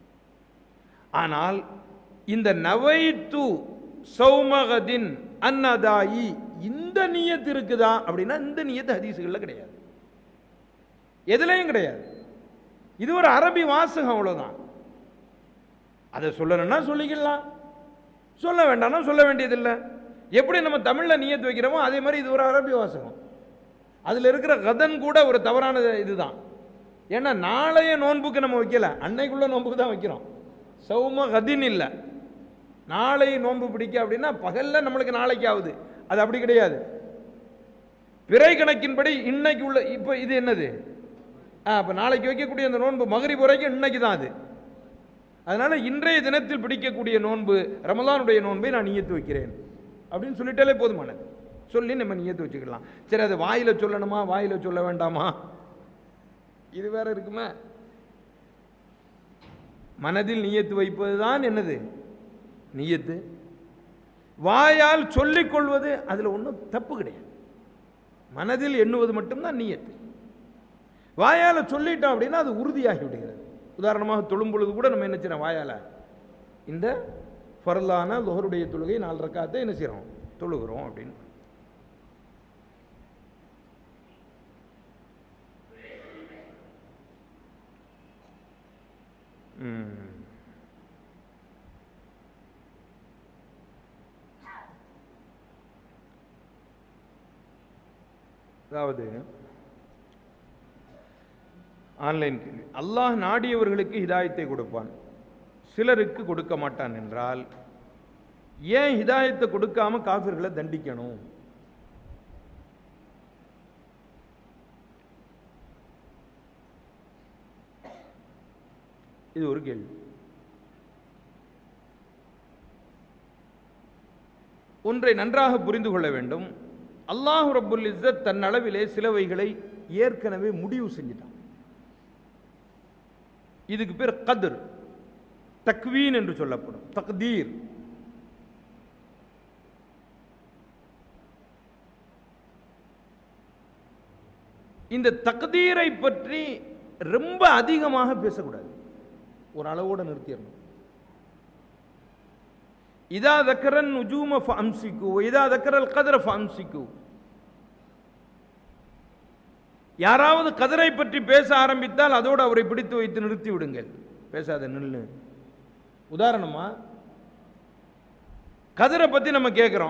ஆனால் இந்த நவைத்து சௌமகதின் அன்னதாயி இந்த நியத்து இருக்குதா அப்படின்னா இந்த நியத்து ஹதீஸுகளில் கிடையாது எதுலையும் கிடையாது இது ஒரு அரபி வாசகம் அவ்வளவுதான் அதை சொல்லணும்னா சொல்லிக்கலாம் சொல்ல வேண்டாம்னா சொல்ல வேண்டியதில்லை எப்படி நம்ம தமிழில் நியத்து வைக்கிறோமோ அதே மாதிரி இது ஒரு அரபி வாசகம் அதில் இருக்கிற கதன் கூட ஒரு தவறான இதுதான் ஏன்னா நாளைய நோன்புக்கு நம்ம வைக்கல அன்னைக்குள்ள நோன்புக்கு தான் வைக்கிறோம் சௌம கதின் இல்லை நாளை நோன்பு பிடிக்க அப்படின்னா பகல்ல நம்மளுக்கு நாளைக்கு ஆகுது அது அப்படி கிடையாது பிறை கணக்கின்படி இன்னைக்கு உள்ள இப்போ இது என்னது ஆ அப்போ நாளைக்கு வைக்கக்கூடிய அந்த நோன்பு மகரிப் வரைக்கும் இன்னைக்கு தான் அது அதனால இன்றைய தினத்தில் பிடிக்கக்கூடிய நோன்பு ரமலானுடைய நோன்பை நான் நியத்து வைக்கிறேன் அப்படின்னு சொல்லிட்டாலே போதுமானது சொல்லி நம்ம நியத்து வச்சுக்கலாம் சரி அது வாயில சொல்லணுமா வாயில சொல்ல வேண்டாமா இது வேற இருக்குமே மனதில் நியத்து வைப்பது தான் என்னது நியத்து வாயால் சொல்லிக் கொள்வது அதில் ஒன்றும் தப்பு கிடையாது மனதில் எண்ணுவது மட்டும்தான் நியத்து வாயால் சொல்லிட்டோம் அப்படின்னா அது உறுதியாகி விடுகிறது உதாரணமாக தொழும் பொழுது கூட நம்ம என்ன செய்யறோம் வாயால் இந்த ஃபரலான லொஹருடைய தொழுகை நாலு ரக்காத்தை என்ன செய்கிறோம் தொழுகிறோம் அப்படின்னு ம். அதாவது ஆன்லைன் கேள்வி அல்லாஹ் நாடியவர்களுக்கு ஹிதாயத்தை கொடுப்பான் சிலருக்கு கொடுக்க மாட்டான் என்றால் ஏன் ஹிதாயத்தை கொடுக்காம காஃபிர்களை தண்டிக்கணும் இது ஒரு கேள்வி ஒன்றை நன்றாக புரிந்து கொள்ள வேண்டும் அல்லாஹ் ரப்புல் இஸ்ஸத் தன் அளவிலே சிலவைகளை ஏற்கனவே முடிவு செஞ்சிட்டான் இதுக்கு பேர் கதிர் தக்வீன் என்று சொல்லப்படும் தக்தீர் இந்த தக்தீரை பற்றி ரொம்ப அதிகமாக பேசக்கூடாது ஒரு அளவோட நிறுத்திடணும் இதா தக்கரன் நுஜூம ஃபம்சிக்கு இதா தக்கரல் கதர ஃபம்சிக்கு யாராவது கதரை பற்றி பேச ஆரம்பித்தால் அதோடு அவரை பிடித்து வைத்து நிறுத்தி விடுங்கள் பேசாத நில்லு உதாரணமா கதிரை பத்தி நம்ம கேட்குறோம்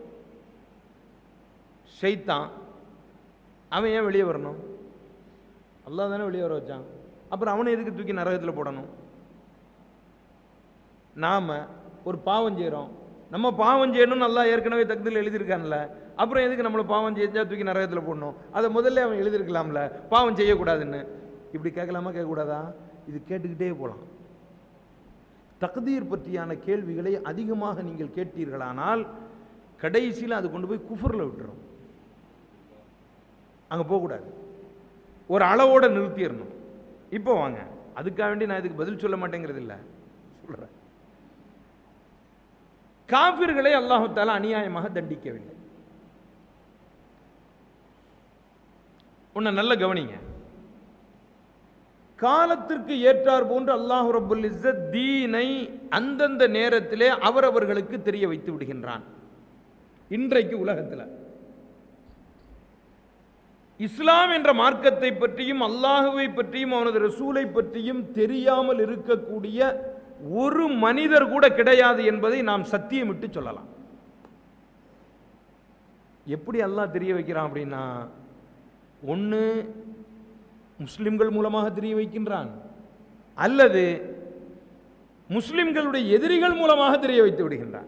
ஷைத்தான் அவன் ஏன் வெளியே வரணும் அல்லாஹ் தானே வெளியே வர வச்சான் அப்புறம் அவனை எதுக்கு தூக்கி நரகத்தில் போடணும் நாம ஒரு பாவம் செய்கிறோம் நம்ம பாவம் செய்யணும்னு நல்லா ஏற்கனவே தகுதியில் எழுதியிருக்கான்ல அப்புறம் எதுக்கு நம்மளை பாவம் செஞ்சா தூக்கி நரகத்தில் போடணும் அதை முதல்ல அவன் எழுதியிருக்கலாம்ல பாவம் செய்யக்கூடாதுன்னு இப்படி கேட்கலாமா கேட்கக்கூடாதா இது கேட்டுக்கிட்டே போகலாம் தக்தீர் பற்றியான கேள்விகளை அதிகமாக நீங்கள் கேட்டீர்களானால் கடைசியில் அது கொண்டு போய் குஃபரில் விட்டுரும் அங்கே போகக்கூடாது ஒரு அளவோட நிறுத்திடணும் இப்போ வாங்க அதுக்காக வேண்டி நான் இதுக்கு பதில் சொல்ல மாட்டேங்கிறது இல்லை சொல்கிறேன் காபிர்களை அல்லாஹு தாலா அநியாயமாக தண்டிக்கவில்லை உன்னை நல்ல கவனிங்க காலத்திற்கு ஏற்றார் போன்று அல்லாஹு ரபுல் இஸ்ஸத் தீனை அந்தந்த நேரத்திலே அவரவர்களுக்கு தெரிய வைத்து விடுகின்றான் இன்றைக்கு உலகத்தில் இஸ்லாம் என்ற மார்க்கத்தை பற்றியும் அல்லாஹுவை பற்றியும் அவனது ரசூலை பற்றியும் தெரியாமல் இருக்கக்கூடிய ஒரு மனிதர் கூட கிடையாது என்பதை நாம் சத்தியமிட்டு சொல்லலாம் எப்படி அல்லாஹ் தெரிய வைக்கிறான் அப்படின்னா ஒன்று முஸ்லிம்கள் மூலமாக தெரிய வைக்கின்றான் அல்லது முஸ்லிம்களுடைய எதிரிகள் மூலமாக தெரிய வைத்து விடுகின்றான்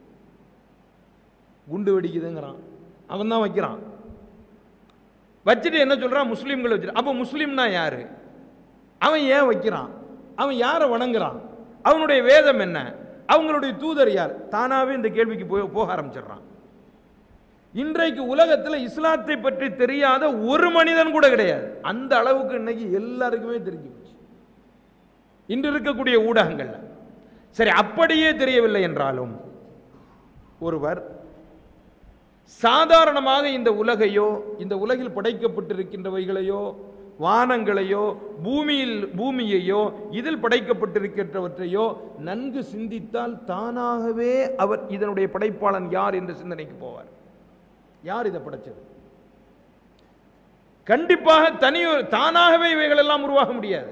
குண்டு வெடிக்குதுங்கிறான் அவன் தான் வைக்கிறான் வச்சுட்டு என்ன சொல்றான் முஸ்லீம்கள் வச்சுட்டு அப்போ முஸ்லீம்னா யாரு அவன் ஏன் வைக்கிறான் அவன் யாரை வணங்குறான் அவனுடைய வேதம் என்ன அவங்களுடைய தூதர் யார் தானாவே இந்த கேள்விக்கு போய் போக ஆரம்பிச்சிடுறான் இன்றைக்கு உலகத்தில் இஸ்லாத்தை பற்றி தெரியாத ஒரு மனிதன் கூட கிடையாது அந்த அளவுக்கு இன்னைக்கு எல்லாருக்குமே தெரிஞ்சு போச்சு இன்று இருக்கக்கூடிய ஊடகங்கள்ல சரி அப்படியே தெரியவில்லை என்றாலும் ஒருவர் சாதாரணமாக இந்த உலகையோ இந்த உலகில் படைக்கப்பட்டிருக்கின்றவைகளையோ வானங்களையோ பூமியில் பூமியையோ இதில் படைக்கப்பட்டிருக்கின்றவற்றையோ நன்கு சிந்தித்தால் தானாகவே அவர் இதனுடைய படைப்பாளன் யார் என்ற சிந்தனைக்கு போவார் யார் இதை படைச்சது கண்டிப்பாக தனி தானாகவே இவைகள் எல்லாம் உருவாக முடியாது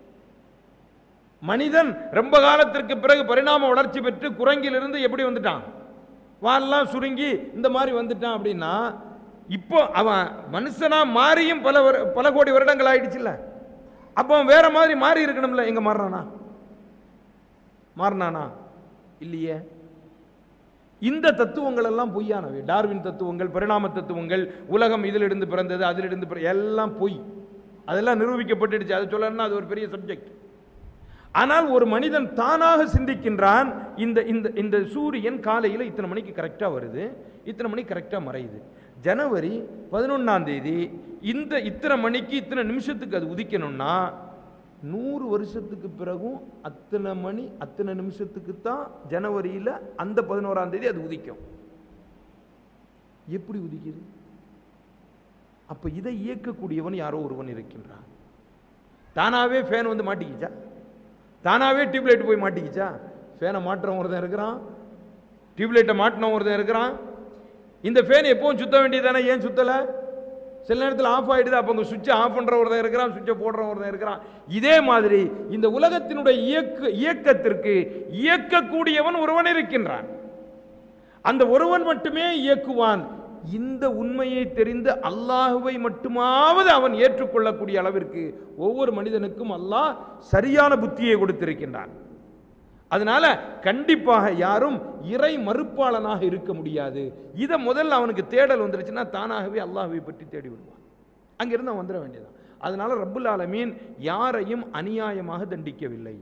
மனிதன் ரொம்ப காலத்திற்கு பிறகு பரிணாம வளர்ச்சி பெற்று குரங்கிலிருந்து எப்படி வந்துட்டான் வால்லாம் சுருங்கி இந்த மாதிரி வந்துட்டான் அப்படின்னா இப்போ அவன் மனுஷனா மாறியும் பல வரு- பல கோடி வருடங்கள் ஆயிடுச்சுல்ல அப்போ அவன் வேற மாதிரி மாறி இருக்கணும்ல எங்க மாறினானா மாறினானா இல்லையே இந்த தத்துவங்கள் எல்லாம் பொய்யானவை டார்வின் தத்துவங்கள் பரிணாம தத்துவங்கள் உலகம் இதிலிருந்து பிறந்தது அதிலிருந்து பிற- எல்லாம் பொய் அதெல்லாம் நிரூபிக்கப்பட்டுடுச்சு அதை சொல்லணும்னா அது ஒரு பெரிய சப்ஜெக்ட் ஆனால் ஒரு மனிதன் தானாக சிந்திக்கின்றான் இந்த இந்த இந்த சூரியன் காலையில் இத்தனை மணிக்கு கரெக்டாக வருது இத்தனை மணிக்கு கரெக்டாக மறையுது ஜனவரி பதினொன்றாம் தேதி இந்த இத்தனை மணிக்கு இத்தனை நிமிஷத்துக்கு அது உதிக்கணும்னா நூறு வருஷத்துக்கு பிறகும் அத்தனை மணி அத்தனை நிமிஷத்துக்கு தான் ஜனவரியில் அந்த பதினோராம் தேதி அது உதிக்கும் எப்படி உதிக்குது அப்ப இதை இயக்கக்கூடியவன் யாரோ ஒருவன் இருக்கின்றான் தானாவே ஃபேன் வந்து மாட்டிக்கிச்சா தானாவே டியூப்லைட் போய் மாட்டிக்கிச்சா ஃபேனை மாட்டுறவன் ஒருத்தன் இருக்கிறான் டியூப்லைட்டை மாட்டினவன் ஒருத்தன் இருக்கிறான் இந்த ஃபேன் எப்பவும் சுத்த வேண்டியதானே ஏன் சுத்தலை சில நேரத்தில் ஆஃப் ஆயிடுது அப்போ அங்கே சுவிட்சை ஆஃப் பண்ணுற ஒருத்தன் இருக்கிறான் சுவிட்சை போடுற ஒருத்தன் இருக்கிறான் இதே மாதிரி இந்த உலகத்தினுடைய இயக்க இயக்கத்திற்கு இயக்கக்கூடியவன் ஒருவன் இருக்கின்றான் அந்த ஒருவன் மட்டுமே இயக்குவான் இந்த உண்மையை தெரிந்து அல்லாஹுவை மட்டுமாவது அவன் ஏற்றுக்கொள்ளக்கூடிய அளவிற்கு ஒவ்வொரு மனிதனுக்கும் அல்லாஹ் சரியான புத்தியை கொடுத்திருக்கின்றான் அதனால கண்டிப்பாக யாரும் இறை மறுப்பாளனாக இருக்க முடியாது இதை முதல்ல அவனுக்கு தேடல் வந்துருச்சுன்னா தானாகவே அல்லாஹ்வை பற்றி தேடி விடுவான் அங்கிருந்து அவன் வந்துட வேண்டியதான் அதனால ரப்புல் ஆலமீன் யாரையும் அநியாயமாக தண்டிக்கவில்லை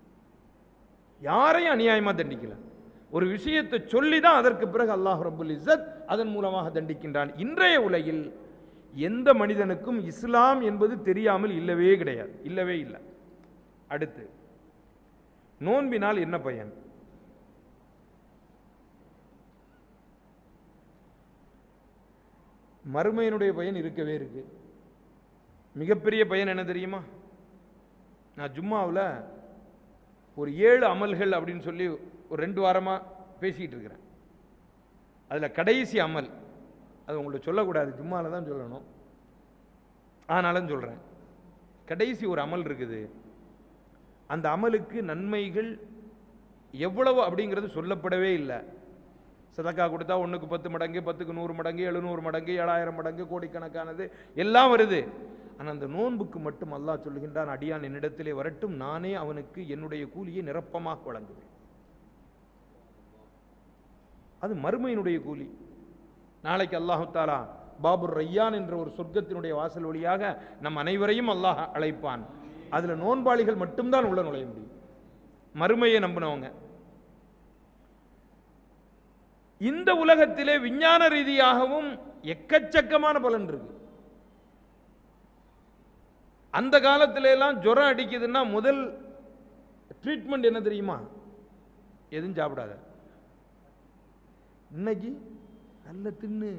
யாரையும் அநியாயமாக தண்டிக்கல ஒரு விஷயத்தை சொல்லி தான் அதற்கு பிறகு அல்லாஹ் ரப்புல் இஸ்ஸத் அதன் மூலமாக தண்டிக்கின்றான் இன்றைய உலகில் எந்த மனிதனுக்கும் இஸ்லாம் என்பது தெரியாமல் இல்லவே கிடையாது இல்லவே இல்லை அடுத்து நோன்பினால் என்ன பயன் மறுமையினுடைய பயன் இருக்கவே இருக்கு மிகப்பெரிய பயன் என்ன தெரியுமா நான் ஜும்மாவில் ஒரு ஏழு அமல்கள் அப்படின்னு சொல்லி ஒரு ரெண்டு வாரமாக பேசிக்கிட்டு இருக்கிறேன் அதில் கடைசி அமல் அது உங்களுக்கு சொல்லக்கூடாது ஜும்மாவில் தான் சொல்லணும் ஆனாலும் சொல்கிறேன் கடைசி ஒரு அமல் இருக்குது அந்த அமலுக்கு நன்மைகள் எவ்வளவு அப்படிங்கிறது சொல்லப்படவே இல்லை சதக்கா கொடுத்தா ஒன்றுக்கு பத்து மடங்கு பத்துக்கு நூறு மடங்கு எழுநூறு மடங்கு ஏழாயிரம் மடங்கு கோடிக்கணக்கானது எல்லாம் வருது ஆனால் அந்த நோன்புக்கு மட்டும் அல்லாஹ் சொல்லுகின்றான் அடியான் என்னிடத்திலே வரட்டும் நானே அவனுக்கு என்னுடைய கூலியை நிரப்பமாக வழங்குவேன் அது மறுமையினுடைய கூலி நாளைக்கு அல்லாஹு தாலா பாபுர் ரையான் என்ற ஒரு சொர்க்கத்தினுடைய வாசல் வழியாக நம் அனைவரையும் அல்லாஹ் அழைப்பான் அதுல நோன்பாளிகள் மட்டும்தான் உள்ள நுழைய முடியும் மறுமையை நம்பினவங்க இந்த உலகத்திலே விஞ்ஞான ரீதியாகவும் எக்கச்சக்கமான பலன் இருக்கு அந்த காலத்துல எல்லாம் ஜுரம் அடிக்குதுன்னா முதல் ட்ரீட்மெண்ட் என்ன தெரியுமா எதுவும் சாப்பிடாத இன்னைக்கு நல்ல தின்னு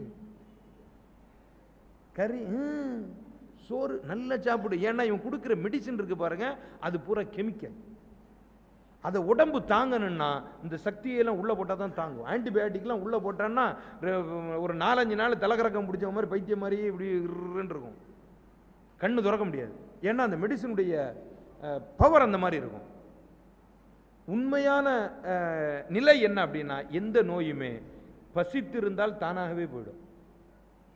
கறி ம், சோறு நல்ல சாப்பிடு ஏன்னா இவன் கொடுக்குற மெடிசின் இருக்கு பாருங்க அது பூரா கெமிக்கல் அதை உடம்பு தாங்கணும்னா இந்த சக்தியெல்லாம் உள்ளே போட்டால் தான் தாங்கும் ஆன்டிபயோட்டிக்லாம் உள்ளே போட்டான்னா ரெ- ஒரு நாலஞ்சு நாள் தலைக்கறக்கம் பிடிச்ச மாதிரி பைத்தியம் மாதிரியே இப்படி இருன்னு இருக்கும் கண்ணு திறக்க முடியாது ஏன்னா அந்த மெடிசனுடைய பவர் அந்த மாதிரி இருக்கும் உண்மையான அஹ், நிலை என்ன அப்படின்னா எந்த நோயுமே பசித்திருந்தால் தானாகவே போயிடும்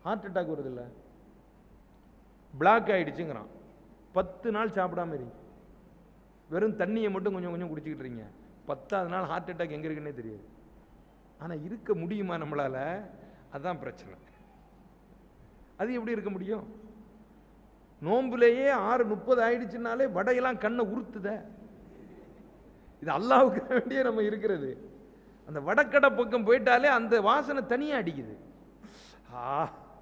ஹார்ட் அட்டாக் வருது இல்லை பிளாக் ஆயிடுச்சுங்கிறான் பத்து நாள் சாப்பிடாம இருங்க வெறும் தண்ணியை மட்டும் கொஞ்சம் கொஞ்சம் குடிச்சிக்கிட்டு இருக்கீங்க பத்தாவது நாள் ஹார்ட் அட்டாக் எங்கே இருக்குன்னே தெரியாது ஆனால் இருக்க முடியுமா நம்மளால அதான் பிரச்சனை அது எப்படி இருக்க முடியும் நோம்புலேயே ஆறு முப்பது ஆயிடுச்சுனாலே வடையெல்லாம் கண்ணை உறுத்துத இது அல்லாவுக்கு வேண்டிய நம்ம இருக்கிறது அந்த வடக்கடை பக்கம் போயிட்டாலே அந்த வாசனை தனியா அடிக்குது ஆ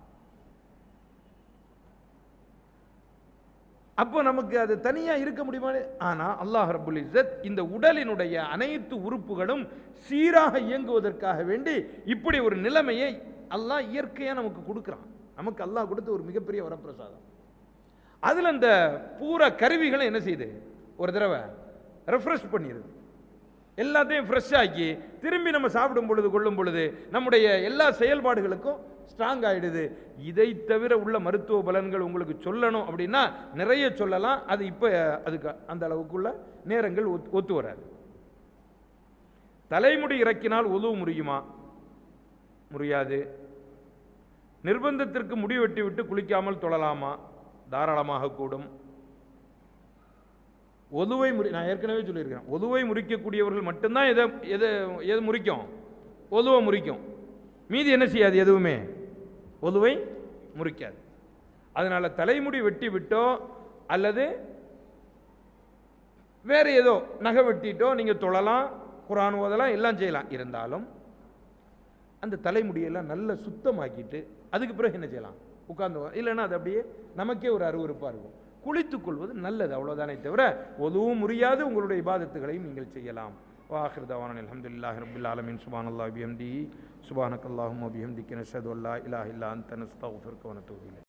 அப்போ நமக்கு அது தனியா இருக்க முடியுமா ஆனா அல்லாஹ் ரபுல் இஸ்ஸத் இந்த உடலினுடைய அனைத்து உறுப்புகளும் சீராக இயங்குவதற்காக வேண்டி இப்படி ஒரு நிலைமையை அல்லாஹ் இயற்கையா நமக்கு கொடுக்குறான் நமக்கு அல்லாஹ் கொடுத்த ஒரு மிகப்பெரிய வரப்பிரசாதம் அதுல இந்த பூரா கருவிகளும் என்ன செய்யுது ஒரு தடவை ரெஃப்ரெஷ் பண்ணிடுது எல்லாத்தையும் ஃப்ரெஷ் ஆக்கி திரும்பி நம்ம சாப்பிடும் பொழுது கொள்ளும் பொழுது நம்முடைய எல்லா செயல்பாடுகளுக்கும் ஸ்ட்ராங் ஆயிடுது இதை தவிர உள்ள மருத்துவ பலன்கள் உங்களுக்கு சொல்லணும் அப்படின்னா நிறைய சொல்லலாம் அது இப்போ அதுக்கு அந்த அளவுக்குள்ள நேரங்கள் ஒத்து- ஒத்து வராது தலைமுடி இறக்கினால் உதவு முறியுமா முடியாது நிர்பந்தத்திற்கு முடி வெட்டி விட்டு குளிக்காமல் தொழலாமா தாராளமாக கூடும் ஒதுவை முறி நான் ஏற்கனவே சொல்லியிருக்கிறேன் ஒதுவை முறிக்கக்கூடியவர்கள் மட்டும்தான் எதை எதை எது முறிக்கும் ஒதுவை முறிக்கும் மீதி என்ன செய்யாது எதுவுமே ஒதுவை முறிக்காது அதனால தலைமுடி வெட்டி விட்டோ அல்லது வேற ஏதோ நகை வெட்டிட்டோ நீங்க தொழலாம் குரான் ஓதலாம் எல்லாம் செய்யலாம் இருந்தாலும் அந்த தலைமுடியெல்லாம் நல்ல சுத்தமாக்கிட்டு அதுக்கு பிறகு என்ன செய்யலாம் உட்கார்ந்து இல்லைன்னா அது அப்படியே நமக்கே ஒரு அருவருப்பாக இருக்கும் குளித்துக் கொள்வது நல்லது அவ்வளவுதானே தவிர ஒதுவும் முறியாது உங்களுடைய இபாதத்துகளையும் நீங்கள் செய்யலாம் வாஹிர் தவான் அல்ஹம்துலில்லாஹி ரப்பில் ஆலமீன் சுப்ஹானல்லாஹி பிஹம்திஹி சுப்ஹானக்கல்லாஹும்ம பிஹம்திக நஷ்ஹது அல்லா இலாஹ இல்லா அன்த நஸ்தக்ஃபிருக வ நத்தூபு இலைக்